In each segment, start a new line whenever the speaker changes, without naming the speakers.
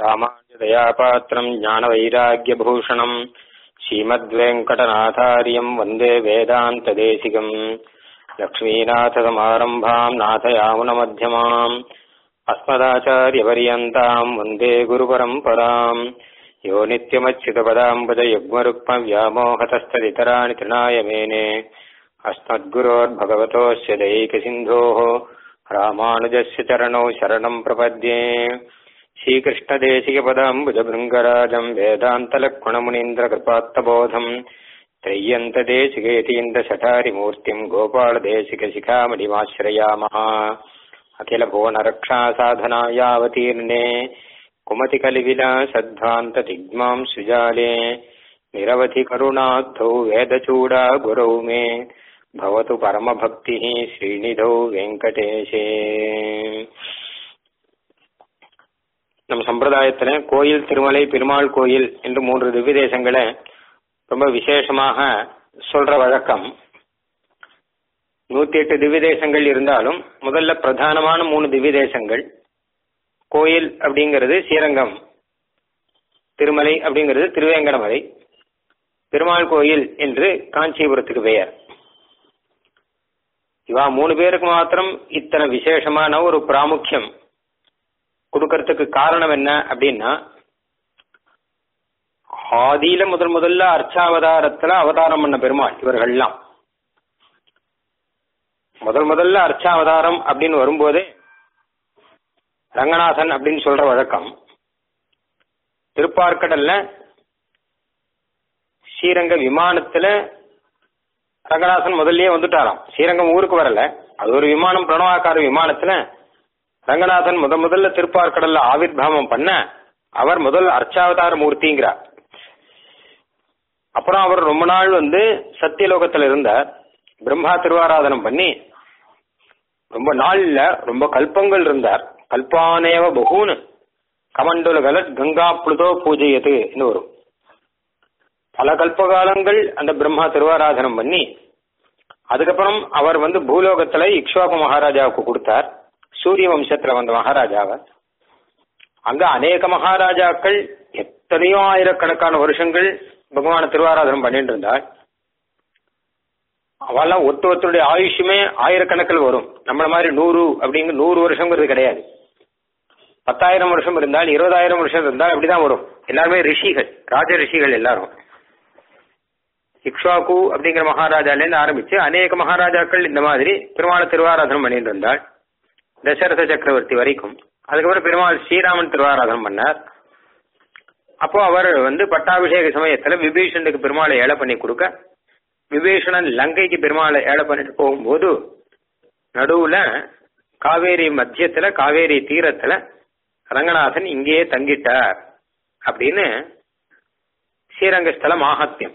ராமாஞ்சதயாபாத்திரம் ஞானவைராக்கியபூஷணம் ஸ்ரீமத்வேங்கடநாதாரியம் வந்தே வேதாந்ததேசிகம் லக்ஷ்மீநாதசமாரம்பாம் நாதயாமுனமத்தியமாம் अस्मदाचार्यपर्यन्ताम् वन्दे गुरुपरम्पराम् यो नित्यमच्युतपदाम्बुजयुग्मरुक्मव्यामोहतस्तदितराणि तृणाय मेने अस्मद्गुरोर्भगवतोऽस्य दैकसिन्धोः रामानुजस्य चरणौ शरणम् प्रपद्ये श्रीकृष्णदेशिकपदाम्बुजभृङ्गराजम् वेदान्तलक्ष्मणमुनीन्द्रकृपात्तबोधम् त्रय्यन्तदेशिकेतीन्द्रशठारिमूर्तिम् गोपालदेशिकशिखामणिमाश्रयामः अखिलभुवनरक्षासाधनायावतीर्णे कुमतिकलिविलासध्वान्तदिग्मां सुजाले निरवधिकरुणाद्धौ वेदचूडा गुरौ मे भवतु परमभक्तिः श्रीनिधौ வெங்கடேஷே நம் சம்பிரதாயத்துல கோயில் திருமலை பெருமாள் கோயில் என்று மூன்று திவ்ய தேசங்களை ரொம்ப விசேஷமாக சொல்ற வழக்கம் நூத்தி எட்டு திவ்ய தேசங்கள் இருந்தாலும் முதல்ல பிரதானமான மூணு திவ்ய தேசங்கள் கோயில் அப்படிங்கிறது ஸ்ரீரங்கம் திருமலை அப்படிங்கிறது திருவேங்கடமலை பெருமாள் கோயில் என்று காஞ்சிபுரத்துக்கு பெயர் இவா மூணு பேருக்கு மாத்திரம் இத்தனை விசேஷமான ஒரு பிராமுக்கியம் கொடுக்கறதுக்கு காரணம் என்ன அப்படின்னா ஆதியில முதல் முதல்ல அர்ச்சாவதாரத்துல அவதாரம் பண்ண பெருமாள் இவர்கள்லாம் முதல் முதல்ல அர்ச்சாவதாரம் அப்படின்னு வரும்போதே ரங்கநாதன் அப்படின்னு சொல்ற வழக்கம் திருப்பார்க்கடல்ல ஸ்ரீரங்க விமானத்துல ரங்கநாதன் முதல்லயே வந்துட்டாராம் ஸ்ரீரங்கம் ஊருக்கு வரல அது ஒரு விமானம் பிரணவாக்கார விமானத்துல ரங்கநாதன் முத முதல்ல திருப்பார்க்கடல்ல ஆவிர்வாவம் பண்ண அவர் முதல் அர்ச்சாவதார மூர்த்திங்கிறார் அப்புறம் அவர் ரொம்ப நாள் வந்து சத்தியலோகத்துல இருந்தார் பிரம்மா திருவாராதனம் பண்ணி ரொம்ப நாள்ல ரொம்ப கல்பங்கள் இருந்தார் கல்பானேவ பகூன் கமண்டல கலட் கங்கா புளுதோ பூஜையது வரும் பல கல்பகாலங்கள் அந்த பிரம்மா திருவாராதனம் பண்ணி அதுக்கப்புறம் அவர் வந்து பூலோகத்துல இக்ஷ்வாகு மகாராஜாவுக்கு கொடுத்தார் சூரிய வம்சத்துல வந்த மகாராஜாவை அங்க அநேக மகாராஜாக்கள் எத்தனையோ ஆயிரக்கணக்கான வருஷங்கள் பகவான திருவாராதனம் பண்ணிட்டு இருந்தாள் அவெல்லாம் ஒத்து ஒருத்தருடைய ஆயுஷுமே ஆயிரக்கணக்கில் வரும் நம்மள மாதிரி நூறு அப்படிங்கிற நூறு வருஷங்கிறது கிடையாது பத்தாயிரம் வருஷம் இருந்தால் இருபதாயிரம் வருஷம் இருந்தால் அப்படிதான் வரும் எல்லாருமே ரிஷிகள் ராஜ ரிஷிகள் எல்லாரும் இக்ஷாக்கு அப்படிங்கிற மகாராஜாலேருந்து ஆரம்பிச்சு அநேக மகாராஜாக்கள் இந்த மாதிரி பெருமாள் திருவாராதனம் பண்ணிட்டு இருந்தாள் தசரத சக்கரவர்த்தி வரைக்கும் அதுக்கப்புறம் பெருமாள் ஸ்ரீராமன் திருவாராதனம் பண்ணார் அப்போ அவர் வந்து பட்டாபிஷேக சமயத்துல விபீஷனுக்கு பெருமாளை ஏழை பண்ணி கொடுக்க விபீஷணன் லங்கைக்கு பெருமாளை ஏழை பண்ணிட்டு போகும்போது நடுவுல காவேரி மத்தியத்துல காவேரி தீரத்துல ரங்கநாதன் இங்கேயே தங்கிட்டார் அப்படின்னு ஸ்ரீரங்கஸ்தல மாகாத்தியம்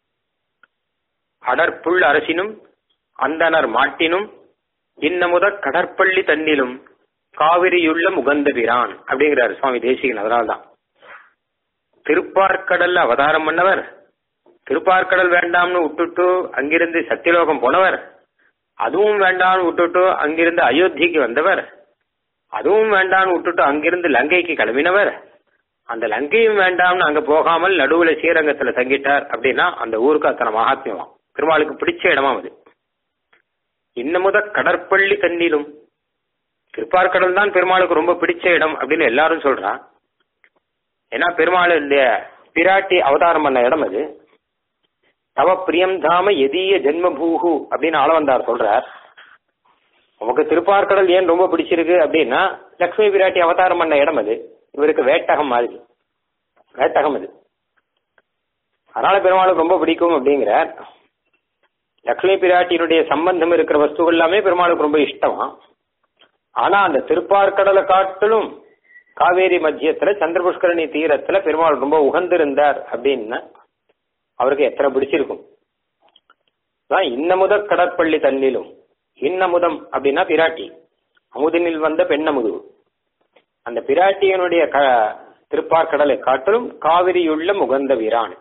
அடற்புள் அரசினும் அந்தனர் மாட்டினும் இன்னமுத கடற்பள்ளி தன்னிலும் காவிரியுள்ள முகந்த பிரான் அப்படிங்கிறார் சுவாமி தேசிகன் அதனால்தான் திருப்பார்க்கடல்ல அவதாரம் பண்ணவர் திருப்பார்க்கடல் வேண்டாம்னு விட்டுட்டு அங்கிருந்து சத்தியலோகம் போனவர் அதுவும் வேண்டாம்னு விட்டுட்டு அங்கிருந்து அயோத்திக்கு வந்தவர் அதுவும் வேண்டாம்னு விட்டுட்டு அங்கிருந்து லங்கைக்கு கிளம்பினவர் அந்த லங்கையும் வேண்டாம்னு அங்க போகாமல் நடுவுல ஸ்ரீரங்கத்துல தங்கிட்டார் அப்படின்னா அந்த ஊருக்கு அத்தனை மகாத்மியமா பெருமாளுக்கு பிடிச்ச இடமா அது இன்னமுத கடற்பள்ளி தண்ணீரும் திருப்பார்க்கடல் தான் பெருமாளுக்கு ரொம்ப பிடிச்ச இடம் அப்படின்னு எல்லாரும் சொல்றா ஏன்னா பெருமாளுடைய பிராட்டி அவதாரம் பண்ண இடம் அது தவ பிரியம் தாம எதிய ஜென்மபூகு அப்படின்னு ஆளவந்தார் சொல்றார் உமக்கு திருப்பார்க்கடல் ஏன் ரொம்ப பிடிச்சிருக்கு அப்படின்னா லக்ஷ்மி பிராட்டி அவதாரம் பண்ண இடம் அது இவருக்கு வேட்டகம் மாதிரி வேட்டகம் அது அதனால பெருமாளுக்கு ரொம்ப பிடிக்கும் அப்படிங்கிறார் லக்ஷ்மி பிராட்டியினுடைய சம்பந்தம் இருக்கிற வஸ்துகள் எல்லாமே பெருமாளுக்கு ரொம்ப இஷ்டமா ஆனா அந்த திருப்பார்க்கடலை காட்டிலும் காவேரி மத்தியத்துல சந்திரபுஷ்கரணி தீரத்துல பெருமாள் ரொம்ப உகந்திருந்தார் அப்படின்னா அவருக்கு எத்தனை பிடிச்சிருக்கும் இன்னமுத கடற்பள்ளி தன்னிலும் இன்னமுதம் அப்படின்னா பிராட்டி அமுதனில் வந்த பெண்ணமுது அந்த பிராட்டியனுடைய க திருப்பார்க்கடலை காட்டிலும் காவிரியுள்ள முகந்த வீரான்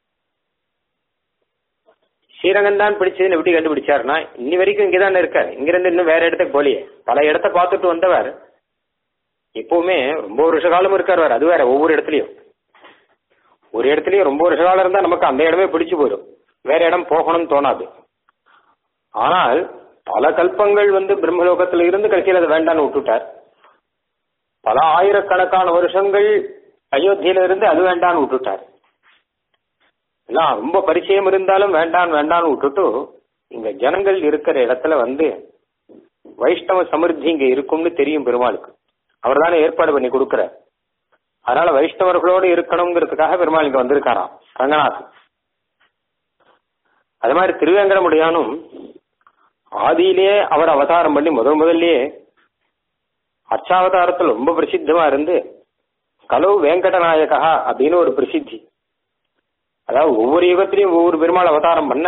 ஸ்ரீரங்கம் தான் பிடிச்சதுன்னு எப்படி கண்டுபிடிச்சாருன்னா இன்னி வரைக்கும் இங்கதான் இருக்காரு இங்கிருந்து இன்னும் வேற இடத்துக்கு போலியே பல இடத்த பார்த்துட்டு வந்தவர் எப்பவுமே ரொம்ப வருஷ காலம் இருக்கார் அது வேற ஒவ்வொரு இடத்துலயும் ஒரு இடத்துலயும் ரொம்ப வருஷ காலம் இருந்தா நமக்கு அந்த இடமே பிடிச்சு போயிடும் வேற இடம் போகணும்னு தோணாது ஆனால் பல கல்பங்கள் வந்து பிரம்மலோகத்துல இருந்து கடைசியில் அதை வேண்டான்னு விட்டுட்டார் பல ஆயிரக்கணக்கான வருஷங்கள் அயோத்தியில இருந்து அது வேண்டான்னு விட்டுட்டார் எல்லாம் ரொம்ப பரிச்சயம் இருந்தாலும் வேண்டாம் வேண்டான்னு விட்டுட்டு இங்க ஜனங்கள் இருக்கிற இடத்துல வந்து வைஷ்ணவ சமிருத்தி இங்க இருக்கும்னு தெரியும் பெருமாளுக்கு அவர் தானே ஏற்பாடு பண்ணி கொடுக்கிறார் அதனால வைஷ்ணவர்களோடு இருக்கணுங்கிறதுக்காக பெருமாள் இங்க வந்திருக்காராம் ரங்கநாதன் அது மாதிரி திருவேங்கடமுடியானும் ஆதியிலேயே அவர் அவதாரம் பண்ணி முதல் முதல்லயே அர்ச்சாவதாரத்தில் ரொம்ப பிரசித்தமா இருந்து கலவு வேங்கடநாயகா அப்படின்னு ஒரு பிரசித்தி அதாவது ஒவ்வொரு யுகத்திலையும் ஒவ்வொரு பெருமாள் அவதாரம் பண்ண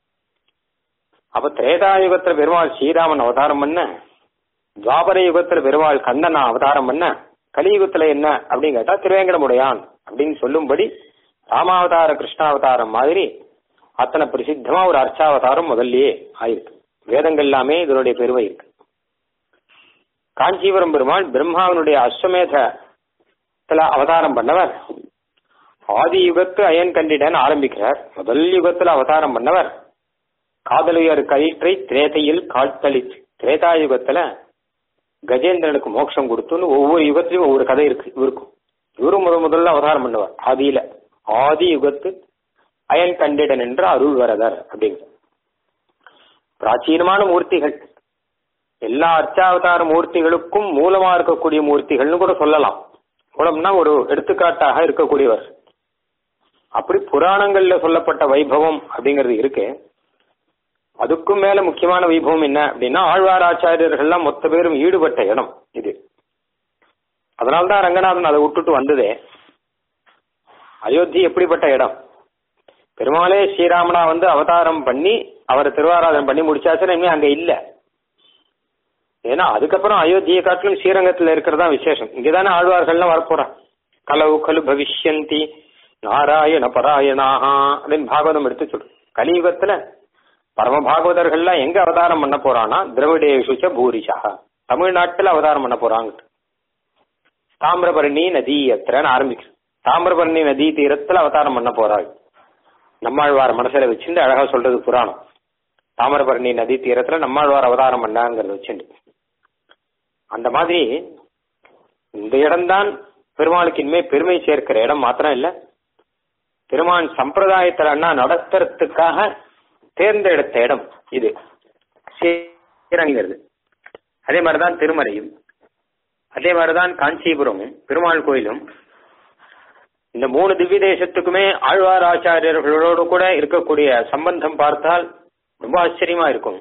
அப்ப திரேதா யுகத்துல பெருமாள் ஸ்ரீராமன் அவதாரம் பண்ண துவாபர யுகத்துல பெருமாள் கண்ணன் அவதாரம் பண்ண கலியுகத்துல என்ன அப்படின்னு கேட்டா திருவேங்கடமுடையான் அப்படின்னு சொல்லும்படி ராமாவதார கிருஷ்ணாவதாரம் மாதிரி அத்தனை பிரசித்தமா ஒரு அர்ச்சாவதாரம் முதல்லயே ஆயிருக்கு வேதங்கள் எல்லாமே இதனுடைய பெருமை இருக்கு காஞ்சிபுரம் பெருமாள் பிரம்மாவனுடைய அஸ்வமேதத்துல அவதாரம் பண்ணவர் ஆதி யுகத்து அயன் கண்டிடன் ஆரம்பிக்கிறார் முதல் யுகத்துல அவதாரம் பண்ணவர் காதலியர் கயிற்றை திரேதையில் காட்தளி திரேதா யுகத்துல கஜேந்திரனுக்கு மோட்சம் கொடுத்துன்னு ஒவ்வொரு யுகத்திலையும் ஒவ்வொரு கதை இருக்கு இவருக்கும் இவரும் முத முதல்ல அவதாரம் பண்ணுவார் ஆதியில ஆதி யுகத்து அயன் கண்டிடன் என்ற அருள் வரதர் அப்படிங்கிற பிராச்சீனமான மூர்த்திகள் எல்லா அர்ச்சாவதார மூர்த்திகளுக்கும் மூலமா இருக்கக்கூடிய மூர்த்திகள்னு கூட சொல்லலாம் மூலம்னா ஒரு எடுத்துக்காட்டாக இருக்கக்கூடியவர் அப்படி புராணங்கள்ல சொல்லப்பட்ட வைபவம் அப்படிங்கிறது இருக்கு அதுக்கும் மேல முக்கியமான வைபவம் என்ன அப்படின்னா ஆழ்வார் ஆச்சாரியர்கள்லாம் மொத்த பேரும் ஈடுபட்ட இடம் இது அதனால்தான் ரங்கநாதன் அதை விட்டுட்டு வந்ததே அயோத்தி எப்படிப்பட்ட இடம் பெருமாளே ஸ்ரீராமனா வந்து அவதாரம் பண்ணி அவரை திருவாராதனம் பண்ணி முடிச்சாச்சுன்னா இனிமே அங்க இல்ல ஏன்னா அதுக்கப்புறம் அயோத்தியை காட்டிலும் ஸ்ரீரங்கத்துல இருக்கிறதா விசேஷம் இங்கதானே ஆழ்வார்கள்லாம் வரப்போறான் கலவு கலு பவிஷ்யந்தி நாராயண பராயணாகா அப்படின்னு பாகவதம் எடுத்து சொல்லு கலியுகத்துல பரம பாகவதர்கள்லாம் எங்க அவதாரம் பண்ண போறான்னா திரவிடேஷுச்ச பூரிஷா தமிழ்நாட்டுல அவதாரம் பண்ண போறாங்க தாமிரபரணி நதி எத்திரன்னு ஆரம்பிக்கும் தாமிரபரணி நதி தீரத்துல அவதாரம் பண்ண போறாள் நம்மாழ்வார் மனசுல வச்சுட்டு அழகா சொல்றது புராணம் தாமிரபரணி நதி தீரத்துல நம்மாழ்வார் அவதாரம் பண்ணாங்கிறத வச்சுட்டு அந்த மாதிரி இந்த இடம்தான் பெருமாளுக்கு இனிமே பெருமை சேர்க்கிற இடம் மாத்திரம் இல்ல பெருமான் சம்பிரதாயத்துல அண்ணா நடத்துறதுக்காக தேர்ந்தெடுத்த இடம் இது ஸ்ரீரங்கிறது அதே மாதிரிதான் திருமலையும் அதே மாதிரிதான் காஞ்சிபுரமும் பெருமாள் கோயிலும் இந்த மூணு திவ்ய தேசத்துக்குமே ஆழ்வார் ஆச்சாரியர்களோடு கூட இருக்கக்கூடிய சம்பந்தம் பார்த்தால் ரொம்ப ஆச்சரியமா இருக்கும்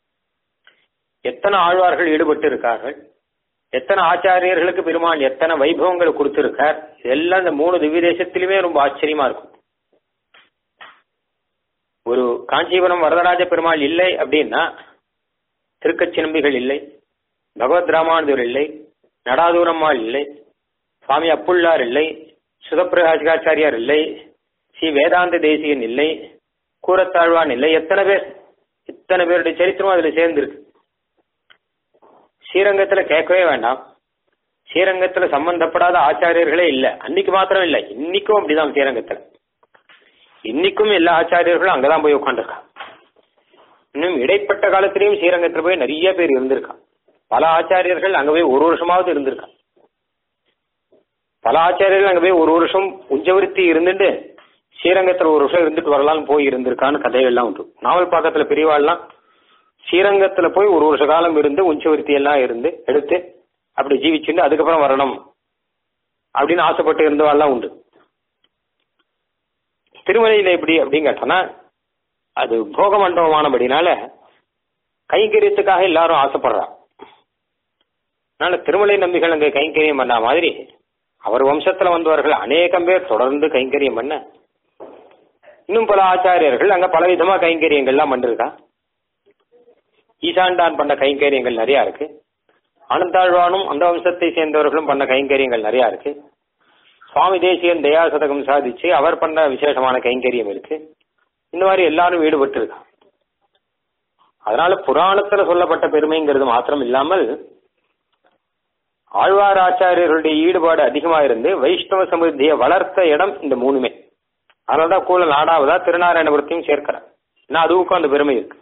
எத்தனை ஆழ்வார்கள் ஈடுபட்டு இருக்கார்கள் எத்தனை ஆச்சாரியர்களுக்கு பெருமாள் எத்தனை வைபவங்களை கொடுத்திருக்கார் இதெல்லாம் இந்த மூணு திவ்ய தேசத்திலுமே ரொம்ப ஆச்சரியமா இருக்கும் ஒரு காஞ்சிபுரம் வரதராஜ பெருமாள் இல்லை அப்படின்னா திருக்கச்சினம்பிகள் இல்லை பகவத் ராமானுஜர் இல்லை நடாதூரம்மாள் இல்லை சுவாமி அப்புள்ளார் இல்லை சுதப்பிரகாசிகாச்சாரியார் இல்லை ஸ்ரீ வேதாந்த தேசியன் இல்லை கூரத்தாழ்வான் இல்லை எத்தனை பேர் இத்தனை பேருடைய சரித்திரமும் அதுல சேர்ந்திருக்கு ஸ்ரீரங்கத்துல கேட்கவே வேண்டாம் ஸ்ரீரங்கத்துல சம்பந்தப்படாத ஆச்சாரியர்களே இல்ல அன்னைக்கு மாத்திரம் இல்ல இன்னைக்கும் அப்படிதான் ஸ்ரீரங்கத்துல இன்னைக்கும் எல்லா ஆச்சாரியர்களும் அங்கதான் போய் உட்காந்துருக்கான் இன்னும் இடைப்பட்ட காலத்திலையும் ஸ்ரீரங்கத்துல போய் நிறைய பேர் இருந்திருக்கான் பல ஆச்சாரியர்கள் அங்க போய் ஒரு வருஷமாவது இருந்திருக்கான் பல ஆச்சாரியர்கள் அங்க போய் ஒரு வருஷம் உஞ்சவருத்தி இருந்துட்டு ஸ்ரீரங்கத்துல ஒரு வருஷம் இருந்துட்டு வரலாம்னு போய் இருந்திருக்கான்னு கதைகள்லாம் உண்டு நாவல் பாக்கத்துல பெரியவாள்லாம் ஸ்ரீரங்கத்துல போய் ஒரு வருஷ காலம் இருந்து உஞ்சவருத்தி எல்லாம் இருந்து எடுத்து அப்படி ஜீவிச்சுட்டு அதுக்கப்புறம் வரணும் அப்படின்னு ஆசைப்பட்டு இருந்தவாள்லாம் உண்டு திருமலையில எப்படி அப்படின்னு கேட்டோம்னா அது போக மண்டபமானபடினால கைங்கரியத்துக்காக எல்லாரும் ஆசைப்படுறா அதனால திருமலை நம்பிகள் அங்க கைங்கரியம் பண்ண மாதிரி அவர் வம்சத்துல வந்தவர்கள் அநேகம் பேர் தொடர்ந்து கைங்கரியம் பண்ண இன்னும் பல ஆச்சாரியர்கள் அங்க பல விதமா கைங்கரியங்கள்லாம் பண்ணிருக்கா ஈசாண்டான் பண்ண கைங்கரியங்கள் நிறைய இருக்கு ஆனந்தாழ்வானும் அந்த வம்சத்தை சேர்ந்தவர்களும் பண்ண கைங்கரியங்கள் நிறைய இருக்கு சுவாமி தேசியன் தயா சதகம் சாதிச்சு அவர் பண்ண விசேஷமான கைங்கரியம் இருக்கு இந்த மாதிரி எல்லாரும் ஈடுபட்டு இருக்கா அதனால புராணத்துல சொல்லப்பட்ட பெருமைங்கிறது மாத்திரம் இல்லாமல் ஆழ்வார் ஆச்சாரியர்களுடைய ஈடுபாடு அதிகமா இருந்து வைஷ்ணவ சமிருத்தியை வளர்த்த இடம் இந்த மூணுமே அதனாலதான் கூட நாடாவதா திருநாராயணபுரத்தையும் சேர்க்கிறேன் ஏன்னா அதுவுக்கும் அந்த பெருமை இருக்கு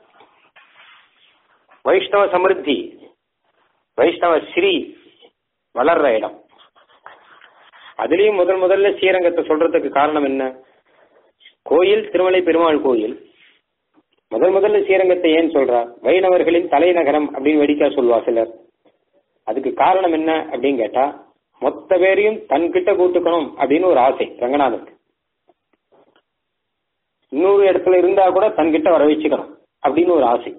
வைஷ்ணவ சமிருத்தி வைஷ்ணவ ஸ்ரீ வளர்ற இடம் அதுலயும் முதல் முதல்ல ஸ்ரீரங்கத்தை சொல்றதுக்கு காரணம் என்ன கோயில் திருமலை பெருமாள் கோயில் முதல் முதல்ல ஸ்ரீரங்கத்தை ஏன் சொல்றா வைணவர்களின் தலைநகரம் அப்படின்னு வெடிக்கா சொல்வா சிலர் அதுக்கு காரணம் என்ன அப்படின்னு கேட்டா மொத்த பேரையும் தன்கிட்ட கூட்டுக்கணும் அப்படின்னு ஒரு ஆசை ரங்கநாதனுக்கு இன்னொரு இடத்துல இருந்தா கூட தன்கிட்ட வர வச்சுக்கணும் அப்படின்னு ஒரு ஆசை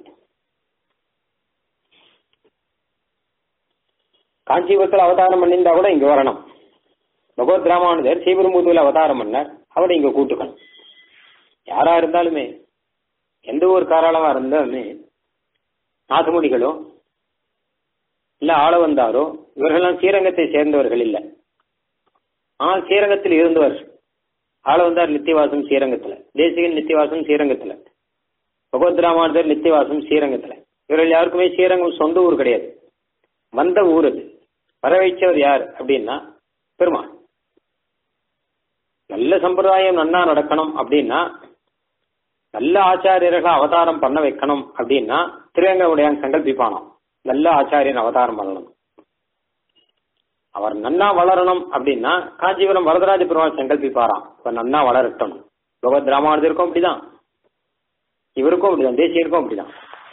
காஞ்சிபுரத்தில் அவதாரம் பண்ணியிருந்தா கூட இங்க வரணும் பகவத் ராமானுஜர் ஸ்ரீபெரும்புதூர்ல அவதாரம் பண்ணார் அவரை இங்க கூட்டுக்கணும் யாரா இருந்தாலுமே எந்த ஒரு காரணமா இருந்தாலுமே நாதமுடிகளோ இல்ல ஆள வந்தாரோ இவர்கள்லாம் ஸ்ரீரங்கத்தை சேர்ந்தவர்கள் இல்ல ஆனால் ஸ்ரீரங்கத்தில் இருந்தவர் ஆள வந்தார் நித்தியவாசம் ஸ்ரீரங்கத்துல தேசிகன் நித்தியவாசம் ஸ்ரீரங்கத்துல பகவத் ராமானுஜர் நித்தியவாசம் ஸ்ரீரங்கத்துல இவர்கள் யாருக்குமே ஸ்ரீரங்கம் சொந்த ஊர் கிடையாது வந்த ஊர் அது வர வைச்சவர் யார் அப்படின்னா பெருமாள் நல்ல சம்பிரதாயம் நன்னா நடக்கணும் அப்படின்னா நல்ல ஆச்சாரியர்கள் அவதாரம் பண்ண வைக்கணும் அப்படின்னா திருவேங்கவுடையான் சங்கல்பிப்பானாம் நல்ல ஆச்சாரியன் அவதாரம் பண்ணணும் அவர் நன்னா வளரணும் அப்படின்னா காஞ்சிபுரம் வரதராஜ பெருமாள் சங்கல்பிப்பாராம் இப்ப நன்னா வளரட்டும் பகவத் ராமானுஜருக்கும் அப்படிதான் இவருக்கும் அப்படிதான் தேசியருக்கும் அப்படிதான்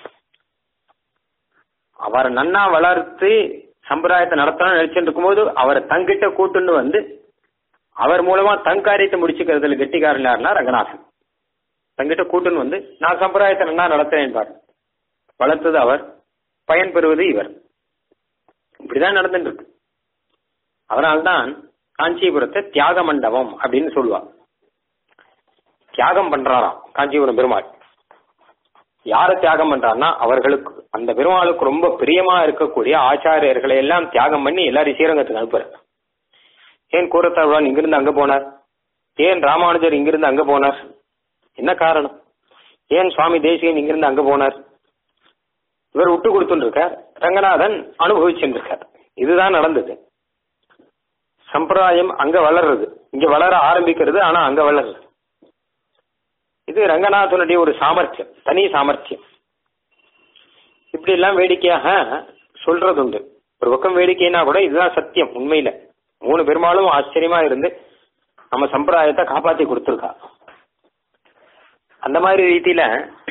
அவர் நன்னா வளர்த்து சம்பிரதாயத்தை நடத்தணும்னு நினைச்சிட்டு இருக்கும்போது அவரை தங்கிட்ட கூட்டுன்னு வந்து அவர் மூலமா தன் காரியத்தை முடிச்சுக்கிறதுல கெட்டிக்காரன் யாருன்னா ரங்கநாதன் தங்கிட்ட கூட்டுன்னு வந்து நான் சம்பிரதாயத்தை நன்னா நடத்துறேன் பாரு வளர்த்தது அவர் பயன் பெறுவது இவர் இப்படிதான் நடந்துட்டு இருக்கு அதனால்தான் காஞ்சிபுரத்தை தியாக மண்டபம் அப்படின்னு சொல்லுவா தியாகம் பண்றாராம் காஞ்சிபுரம் பெருமாள் யார தியாகம் பண்றாருன்னா அவர்களுக்கு அந்த பெருமாளுக்கு ரொம்ப பிரியமா இருக்கக்கூடிய ஆச்சாரியர்களை எல்லாம் தியாகம் பண்ணி எல்லாரும் ஸ்ரீரங்கத்துக்கு அனுப்புறார் ஏன் கூரத்தாழ்வான் இங்கிருந்து அங்க போனார் ஏன் ராமானுஜர் இங்கிருந்து அங்க போனார் என்ன காரணம் ஏன் சுவாமி தேசிகன் இங்கிருந்து அங்க போனார் இவர் விட்டு கொடுத்துட்டு இருக்கார் ரங்கநாதன் அனுபவிச்சுட்டு இருக்கார் இதுதான் நடந்தது சம்பிரதாயம் அங்க வளர்றது இங்க வளர ஆரம்பிக்கிறது ஆனா அங்க வளருது இது ரங்கநாதனுடைய ஒரு சாமர்த்தியம் தனி சாமர்த்தியம் இப்படி எல்லாம் வேடிக்கையாக சொல்றது உண்டு ஒரு பக்கம் வேடிக்கைனா கூட இதுதான் சத்தியம் உண்மையில மூணு பெருமாளும் ஆச்சரியமா இருந்து நம்ம சம்பிரதாயத்தை காப்பாத்தி கொடுத்துருக்கா அந்த மாதிரி ரீதியில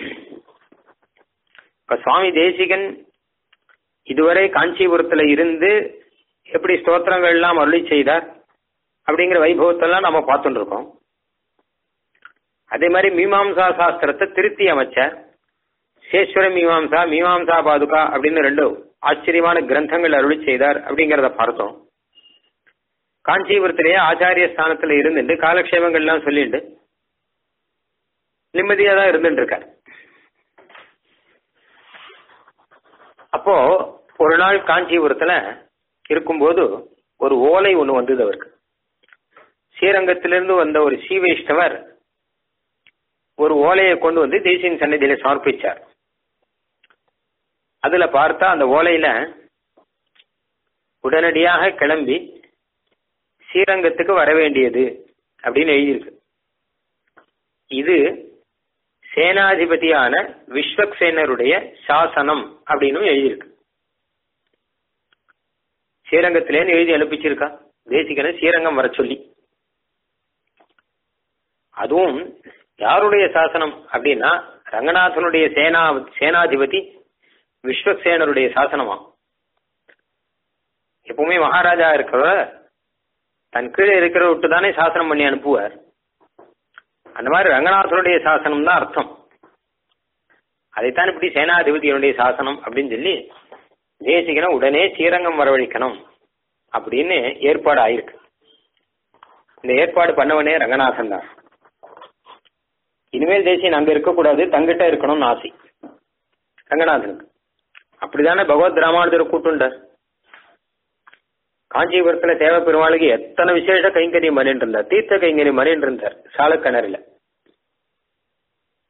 இப்ப சுவாமி தேசிகன் இதுவரை காஞ்சிபுரத்துல இருந்து எப்படி ஸ்தோத்திரங்கள் எல்லாம் அருளி செய்தார் அப்படிங்கிற வைபவத்தெல்லாம் நம்ம பார்த்துட்டு இருக்கோம் அதே மாதிரி மீமாம்சா சாஸ்திரத்தை திருத்தி அமைச்சார் சேஸ்வர மீமாம்சா மீமாம்சா பாதுகா அப்படின்னு ரெண்டு ஆச்சரியமான கிரந்தங்கள் அருளி செய்தார் அப்படிங்கிறத பார்த்தோம் காஞ்சிபுரத்திலேயே ஆச்சாரிய ஸ்தானத்துல இருந்துட்டு காலக்ஷேமங்கள்லாம் சொல்லிட்டு நிம்மதியா தான் இருந்துட்டு இருக்கார் அப்போ ஒரு நாள் காஞ்சிபுரத்துல இருக்கும்போது ஒரு ஓலை ஒண்ணு வந்தது அவருக்கு ஸ்ரீரங்கத்திலிருந்து வந்த ஒரு சீவைஷ்ணவர் ஒரு ஓலையை கொண்டு வந்து தேசியின் சன்னதியில சமர்ப்பிச்சார் அதுல பார்த்தா அந்த ஓலையில உடனடியாக கிளம்பி ஸ்ரீரங்கத்துக்கு வர வேண்டியது அப்படின்னு எழுதியிருக்கு இது சேனாதிபதியான விஸ்வக்சேனருடைய சாசனம் அப்படின்னு எழுதியிருக்கு ஸ்ரீரங்கத்திலேன்னு எழுதி அனுப்பிச்சிருக்கா தேசிகனை ஸ்ரீரங்கம் வர சொல்லி அதுவும் யாருடைய சாசனம் அப்படின்னா ரங்கநாதனுடைய சேனா சேனாதிபதி விஸ்வக்சேனருடைய சாசனமா எப்பவுமே மகாராஜா இருக்கிறவர் தன் கீழே இருக்கிற விட்டு தானே சாசனம் பண்ணி அனுப்புவார் அந்த மாதிரி ரங்கநாதனுடைய சாசனம் தான் அர்த்தம் அதைத்தான் இப்படி சேனாதிபதியினுடைய சாசனம் அப்படின்னு சொல்லி தேசிகனை உடனே ஸ்ரீரங்கம் வரவழைக்கணும் அப்படின்னு ஏற்பாடு ஆயிருக்கு இந்த ஏற்பாடு பண்ணவனே ரங்கநாதன் தான் இனிமேல் தேசியன் அங்க இருக்கக்கூடாது தங்கிட்ட இருக்கணும்னு ஆசை ரங்கநாதனுக்கு அப்படிதானே பகவத் ராமானுஜர் கூட்டுண்டார் காஞ்சிபுரத்துல தேவ பெருமாளுக்கு எத்தனை விசேஷ கைங்கரியம் பண்ணிட்டு இருந்தார் தீர்த்த கைங்கரியம் பண்ணிட்டு இருந்தார் சாலக்கிணறுல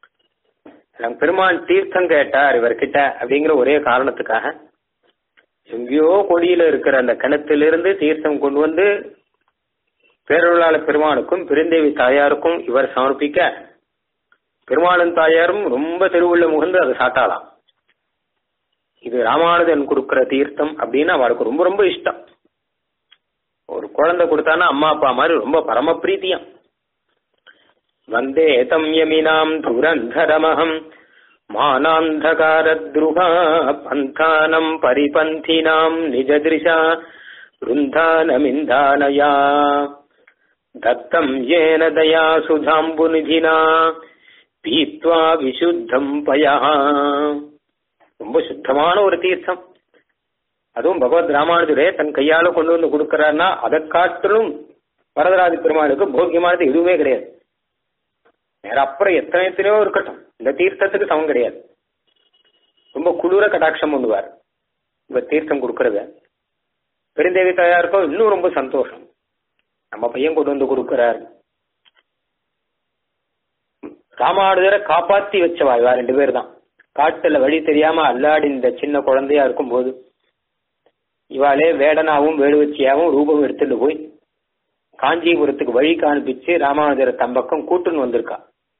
பெருமான் தீர்த்தம் கேட்டார் இவர்கிட்ட அப்படிங்கிற ஒரே காரணத்துக்காக எங்கேயோ கொடியில இருக்கிற அந்த கிணத்திலிருந்து தீர்த்தம் கொண்டு வந்து பேரொருளாள பெருமானுக்கும் பெருந்தேவி தாயாருக்கும் இவர் சமர்ப்பிக்க பெருமாளன் தாயாரும் ரொம்ப திருவுள்ள முகந்து அதை சாட்டாளாம் இது ராமானுஜன் கொடுக்கிற தீர்த்தம் அப்படின்னு அவளுக்கு ரொம்ப ரொம்ப இஷ்டம் ஒரு குழந்தை கொடுத்தானா அம்மா அப்பா மாதிரி ரொம்ப பரம பிரீத்தியம் வந்தே தம் யமினாம் துரந்தரமகம் மானாந்தகாரத்ருகா பந்தானம் பரிபந்தினாம் நிஜதிருஷா ருந்தானமிந்தானயா தத்தம் ஏன தயா சுதாம்புநிதினா பீத்வா விசுத்தம் பயா ரொம்ப சுத்தமான ஒரு தீர்த்தம் அதுவும் பகவத் ராமானுஜரே தன் கையால கொண்டு வந்து கொடுக்கறாருன்னா அதை காட்டிலும் வரதராஜ பெருமாளுக்கு போக்கியமானது எதுவுமே கிடையாது வேற அப்புறம் எத்தனை எத்தனையோ இருக்கட்டும் இந்த தீர்த்தத்துக்கு சமம் கிடையாது ரொம்ப குளிர கடாட்சம் பண்ணுவார் இந்த தீர்த்தம் கொடுக்கறத பெருந்தேவி தாயாருக்கும் இன்னும் ரொம்ப சந்தோஷம் நம்ம பையன் கொண்டு வந்து கொடுக்கிறார் ராமானுஜரை காப்பாத்தி வச்சவா இவா ரெண்டு பேர் தான் காட்டுல வழி தெரியாம அல்லாடி இந்த சின்ன குழந்தையா இருக்கும் போது இவாளே வேடனாவும் வேடுவச்சியாவும் ரூபம் எடுத்துட்டு போய் காஞ்சிபுரத்துக்கு வழி காண்பிச்சு ராமானுஜரை தம்பக்கம் கூட்டுன்னு வந்திருக்கா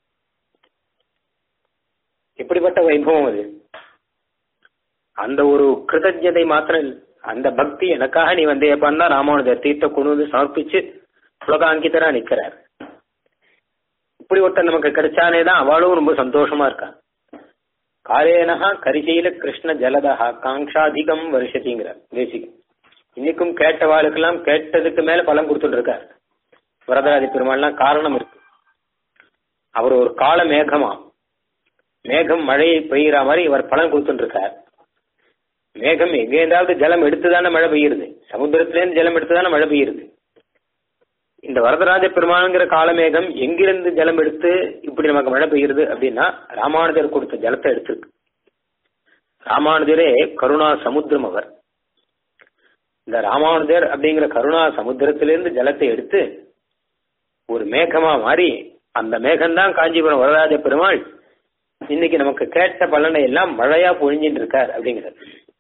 எப்படிப்பட்ட வைபவம் அது அந்த ஒரு கிருதஜதை மாத்திரம் இல்ல. அந்த பக்தி எனக்காக நீ வந்தேப்பான்னு தான் ராமானுஜர் தீர்த்த கொண்டு வந்து சமர்ப்பிச்சு உலகாங்கிதரா நிக்கிறார் இப்படி ஒருத்தன் நமக்கு கிடைச்சானே தான் அவளும் ரொம்ப சந்தோஷமா இருக்கா காரேனஹா கரிசையில கிருஷ்ண ஜலதஹா காங்ஷாதிகம் வருஷத்திங்கிறார் தேசிகம் இன்னைக்கும் கேட்டவாளுக்கெல்லாம் கேட்டதுக்கு மேல பலன் கொடுத்துட்டு இருக்கார் வரதராஜ பெருமாள்லாம் காரணம் இருக்கு அவர் ஒரு கால மேகமா மேகம் மழையை பெய்யுற மாதிரி இவர் பலன் கொடுத்துட்டு இருக்கார் மேகம் எங்கேயாவது ஜலம் எடுத்துதானே மழை பெய்யுறது சமுத்திரத்திலேருந்து ஜலம் எடுத்துதானே மழை பெய்யுறது இந்த வரதராஜ பெருமானுங்கிற காலமேகம் எங்கிருந்து ஜலம் எடுத்து இப்படி நமக்கு மழை பெய்யுறது அப்படின்னா ராமானுஜர் கொடுத்த ஜலத்தை எடுத்திருக்கு ராமானுஜரே கருணா சமுத்திரம் அவர் இந்த ராமானுஜர் அப்படிங்கிற கருணா சமுத்திரத்திலிருந்து ஜலத்தை எடுத்து ஒரு மேகமா மாறி அந்த மேகம்தான் காஞ்சிபுரம் வரதராஜ பெருமாள் இன்னைக்கு நமக்கு கேட்ட பலனை எல்லாம் மழையா பொழிஞ்சிட்டு இருக்கார் அப்படிங்கிறது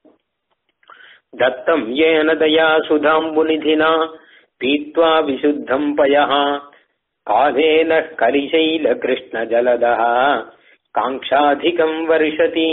தத்தம் ஏன தயா சுதாம்புநிதினா பீத்வா விசுத்தம் பயः காலேன கரிசைல கிருஷ்ண ஜலதா காங்ஷாதிகம் வருஷதி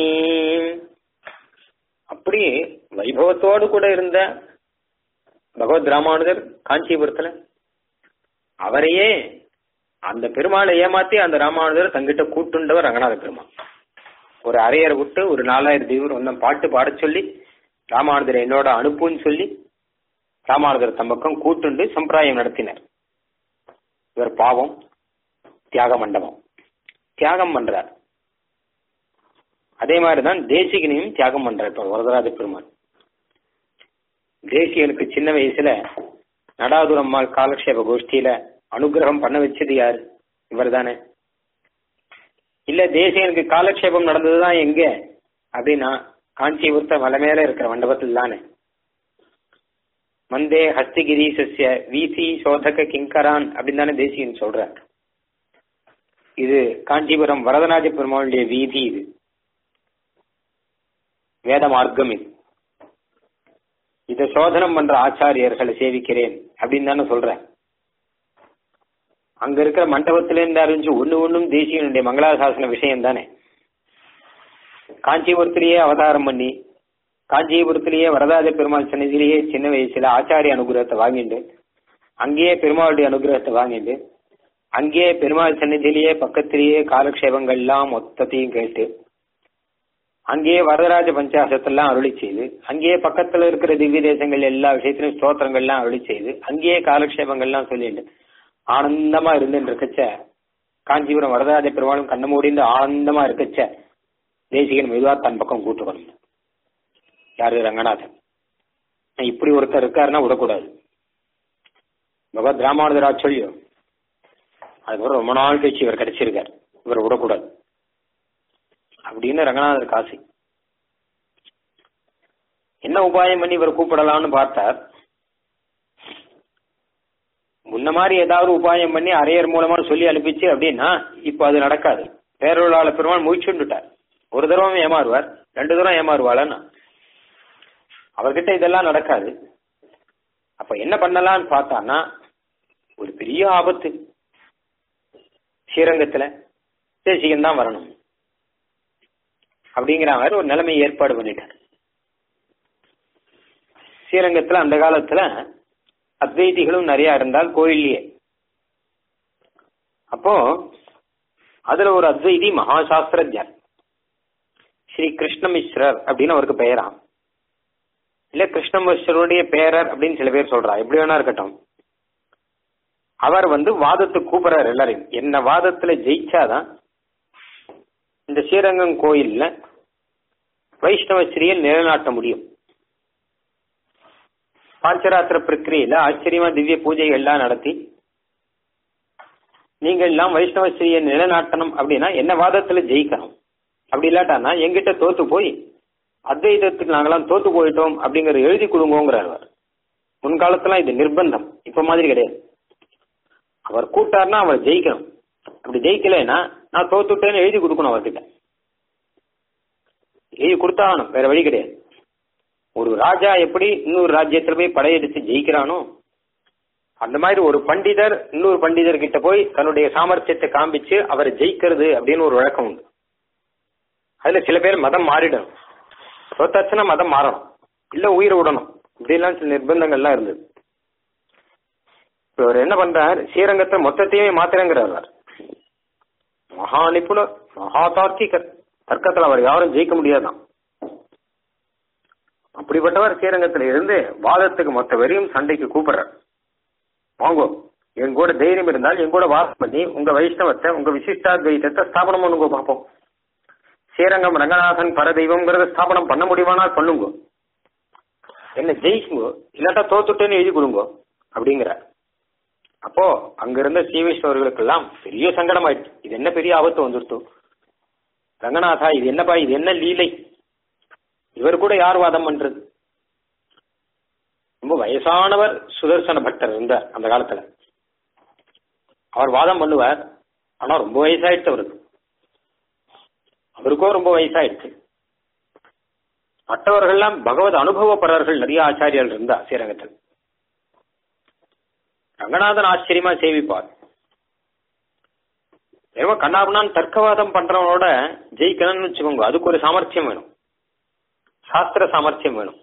அப்படி வைபவத்தோடு கூட இருந்த பகவத் ராமானுஜர் காஞ்சிபுரத்துல அவரையே அந்த பெருமாளை ஏமாத்தி அந்த ராமானுஜர் தங்கிட்ட கூட்டுண்டவர் ரங்கநாத பெருமாள் ஒரு அரையரை விட்டு ஒரு நாலாயிரம் தீவிரம் ஒன்னும் பாட்டு பாடச் சொல்லி ராமானுஜரை என்னோட அனுப்புன்னு சொல்லி ராமானுஜர் தம்பக்கம் கூட்டுண்டு சம்பிரதாயம் நடத்தினர் இவர் பாவம் தியாக மண்டபம் தியாகம் பண்றார் அதே மாதிரிதான் தேசிகனையும் தியாகம் பண்றார் இப்ப வரதராஜ பெருமாள் தேசிகனுக்கு சின்ன வயசுல நடாதுரம்மாள் காலக்ஷேப கோஷ்டியில அனுகிரகம் பண்ண வச்சது யாரு இவர் தானே இல்ல தேசிகனுக்கு காலக்ஷேபம் நடந்ததுதான் எங்க அப்படின்னா காஞ்சிபுரத்த மலை மேல இருக்கிற மண்டபத்தில் தானே மந்தே ஹஸ்திகிரீசஸ்ய வீசி சோதக கிங்கரான் அப்படின்னு தானே தேசிகன் சொல்ற இது காஞ்சிபுரம் வரதராஜ பெருமாளுடைய வீதி இது வேத மார்க்கம் இது இத சோதனம் பண்ற ஆச்சாரியர்களை சேவிக்கிறேன் அப்படின்னு தானே சொல்றேன் அங்க இருக்கிற மண்டபத்தில இருந்து அறிஞ்சு ஒண்ணு ஒண்ணும் தேசியனுடைய மங்களாசாசன விஷயம் தானே காஞ்சிபுரத்திலேயே அவதாரம் பண்ணி காஞ்சிபுரத்திலேயே வரதாஜ பெருமாள் சன்னதியிலேயே சின்ன வயசுல ஆச்சாரிய அனுகிரகத்தை வாங்கிட்டு அங்கேயே பெருமாளுடைய அனுகிரகத்தை வாங்கிட்டு அங்கேயே பெருமாள் சன்னதியிலேயே பக்கத்திலேயே காலக்ஷேபங்கள் எல்லாம் மொத்தத்தையும் கேட்டு அங்கேயே வரதராஜ பஞ்சாசத்தெல்லாம் அருளி செய்து அங்கேயே பக்கத்துல இருக்கிற திவ்ய தேசங்கள் எல்லா விஷயத்திலும் ஸ்தோத்திரங்கள்லாம் அருளி செய்து அங்கேயே காலக்ஷேபங்கள்லாம் சொல்லிட்டு ஆனந்தமா இருந்துட்டு இருக்கச்ச காஞ்சிபுரம் வரதராஜ பெருமாளும் கண்ண மூடிந்து ஆனந்தமா இருக்கச்ச தேசிகன் மெதுவா தன் பக்கம் கூட்டுக்கணும் யாரு ரங்கநாதன் இப்படி ஒருத்தர் இருக்காருன்னா விடக்கூடாது பகவத் ராமானுஜரா சொல்லியோ அதுக்கப்புறம் ரொம்ப நாள் கழிச்சு இவர் கிடைச்சிருக்கார் இவர் விடக்கூடாது அப்படின்னு ரங்கநாதர் காசி என்ன உபாயம் பண்ணி இவர் கூப்பிடலாம்னு பார்த்தார் முன்ன மாதிரி ஏதாவது உபாயம் பண்ணி அரையர் மூலமா சொல்லி அனுப்பிச்சு அப்படின்னா இப்ப அது நடக்காது பேரொருளாள பெருமாள் முயற்சிட்டார் ஒரு தடவை ஏமாறுவார் ரெண்டு தடவை ஏமாறுவாளன்னா அவர்கிட்ட இதெல்லாம் நடக்காது அப்ப என்ன பண்ணலாம்னு பார்த்தான்னா ஒரு பெரிய ஆபத்து ஸ்ரீரங்கத்துல தேசிகன் தான் வரணும் அப்படிங்கிற மாதிரி ஒரு நிலைமை ஏற்பாடு பண்ணிட்டார் ஸ்ரீரங்கத்துல அந்த காலத்துல அத்வைதிகளும் நிறைய இருந்தால் கோயில்லயே அப்போ அதுல ஒரு அத்வைதி மகாசாஸ்திரஜர் ஸ்ரீ கிருஷ்ணமிஸ்ரர் அப்படின்னு அவருக்கு பெயராம் இல்ல கிருஷ்ணமிஸ்வருடைய பேரர் அப்படின்னு சில பேர் சொல்றா எப்படி வேணா இருக்கட்டும் அவர் வந்து வாதத்துக்கு கூப்பிடுறாரு எல்லாரையும் என்ன வாதத்துல ஜெயிச்சாதான் இந்த ஸ்ரீரங்கம் கோயில்ல வைஷ்ணவஸ்ரீயை நிலைநாட்ட முடியும் பாஞ்சராத்திர பிரக்கிரியில ஆச்சரியமா திவ்ய பூஜைகள் எல்லாம் நடத்தி நீங்க எல்லாம் வைஷ்ணவஸ்ரீயை நிலைநாட்டணும் அப்படின்னா என்ன வாதத்துல ஜெயிக்கணும் அப்படி இல்லாட்டானா எங்கிட்ட தோத்து போய் அத்வைதத்துக்கு நாங்கெல்லாம் தோத்து போயிட்டோம் அப்படிங்கறத எழுதி கொடுங்கோங்கிறார் அவர் முன்காலத்துல இது நிர்பந்தம் இப்ப மாதிரி கிடையாது அவர் கூட்டார்னா அவர் ஜெயிக்கணும் அப்படி ஜெயிக்கலைன்னா நான் தோத்துட்டேன்னு எழுதி கொடுக்கணும் அவர்கிட்ட எழுதி கொடுத்தாகணும் வேற வழி கிடையாது ஒரு ராஜா எப்படி இன்னொரு ராஜ்யத்துல போய் படையெடுத்து ஜெயிக்கிறானோ அந்த மாதிரி ஒரு பண்டிதர் இன்னொரு பண்டிதர் கிட்ட போய் தன்னுடைய சாமர்த்தியத்தை காண்பிச்சு அவரை ஜெயிக்கிறது அப்படின்னு ஒரு வழக்கம் உண்டு அதுல சில பேர் மதம் மாறிடணும் தோத்தாச்சுன்னா மதம் மாறணும் இல்ல உயிரை விடணும் இப்படிலாம் சில நிர்பந்தங்கள்லாம் இருந்தது இவர் என்ன பண்றார் ஸ்ரீரங்கத்தை மொத்தத்தையுமே மாத்திரங்கிறார் அவர். மகா நிபுணர் மகா தார்க்கிகர் தர்க்கத்துல அவர் யாரும் ஜெயிக்க முடியாதான் அப்படிப்பட்டவர் ஸ்ரீரங்கத்துல இருந்து வாதத்துக்கு மொத்த வரையும் சண்டைக்கு கூப்பிடுறார் வாங்கோ என் கூட தைரியம் இருந்தால் என் கூட வாதம் பண்ணி உங்க வைஷ்ணவத்தை உங்க விசிஷ்டாத்வைதத்தை ஸ்தாபனம் பண்ணுங்க பார்ப்போம் ஸ்ரீரங்கம் ரங்கநாதன் பரதெய்வம்ங்கிறத ஸ்தாபனம் பண்ண முடியுமானா பண்ணுங்க என்ன ஜெயிக்குங்க இல்லாட்டா தோத்துட்டேன்னு எழுதி கொடுங்க அப்படிங்கிற அப்போ அங்க இருந்த ஸ்ரீவைஷ்ணவர்களுக்கெல்லாம் பெரிய சங்கடம் ஆயிடுச்சு இது என்ன பெரிய ஆபத்து வந்துருத்து ரங்கநாதா இது என்னப்பா இது என்ன லீலை இவர் கூட யார் வாதம் பண்றது ரொம்ப வயசானவர் சுதர்சன பட்டர் இருந்தார் அந்த காலத்துல அவர் வாதம் பண்ணுவார் ஆனா ரொம்ப வயசாயிடுச்சு அவருக்கு அவருக்கோ ரொம்ப வயசாயிடுச்சு மற்றவர்கள்லாம் பகவத் அனுபவப்படுறவர்கள் நிறைய ஆச்சாரியர்கள் இருந்தா ஸ்ரீரங்கத்தில் ரங்கநாதன் ஆச்சரியமா சேவிப்பார் வெறும் கண்ணாபனான் தர்க்கவாதம் பண்றவனோட ஜெயிக்கணும்னு வச்சுக்கோங்க அதுக்கு ஒரு சாமர்த்தியம் வேணும் சாஸ்திர சாமர்த்தியம் வேணும்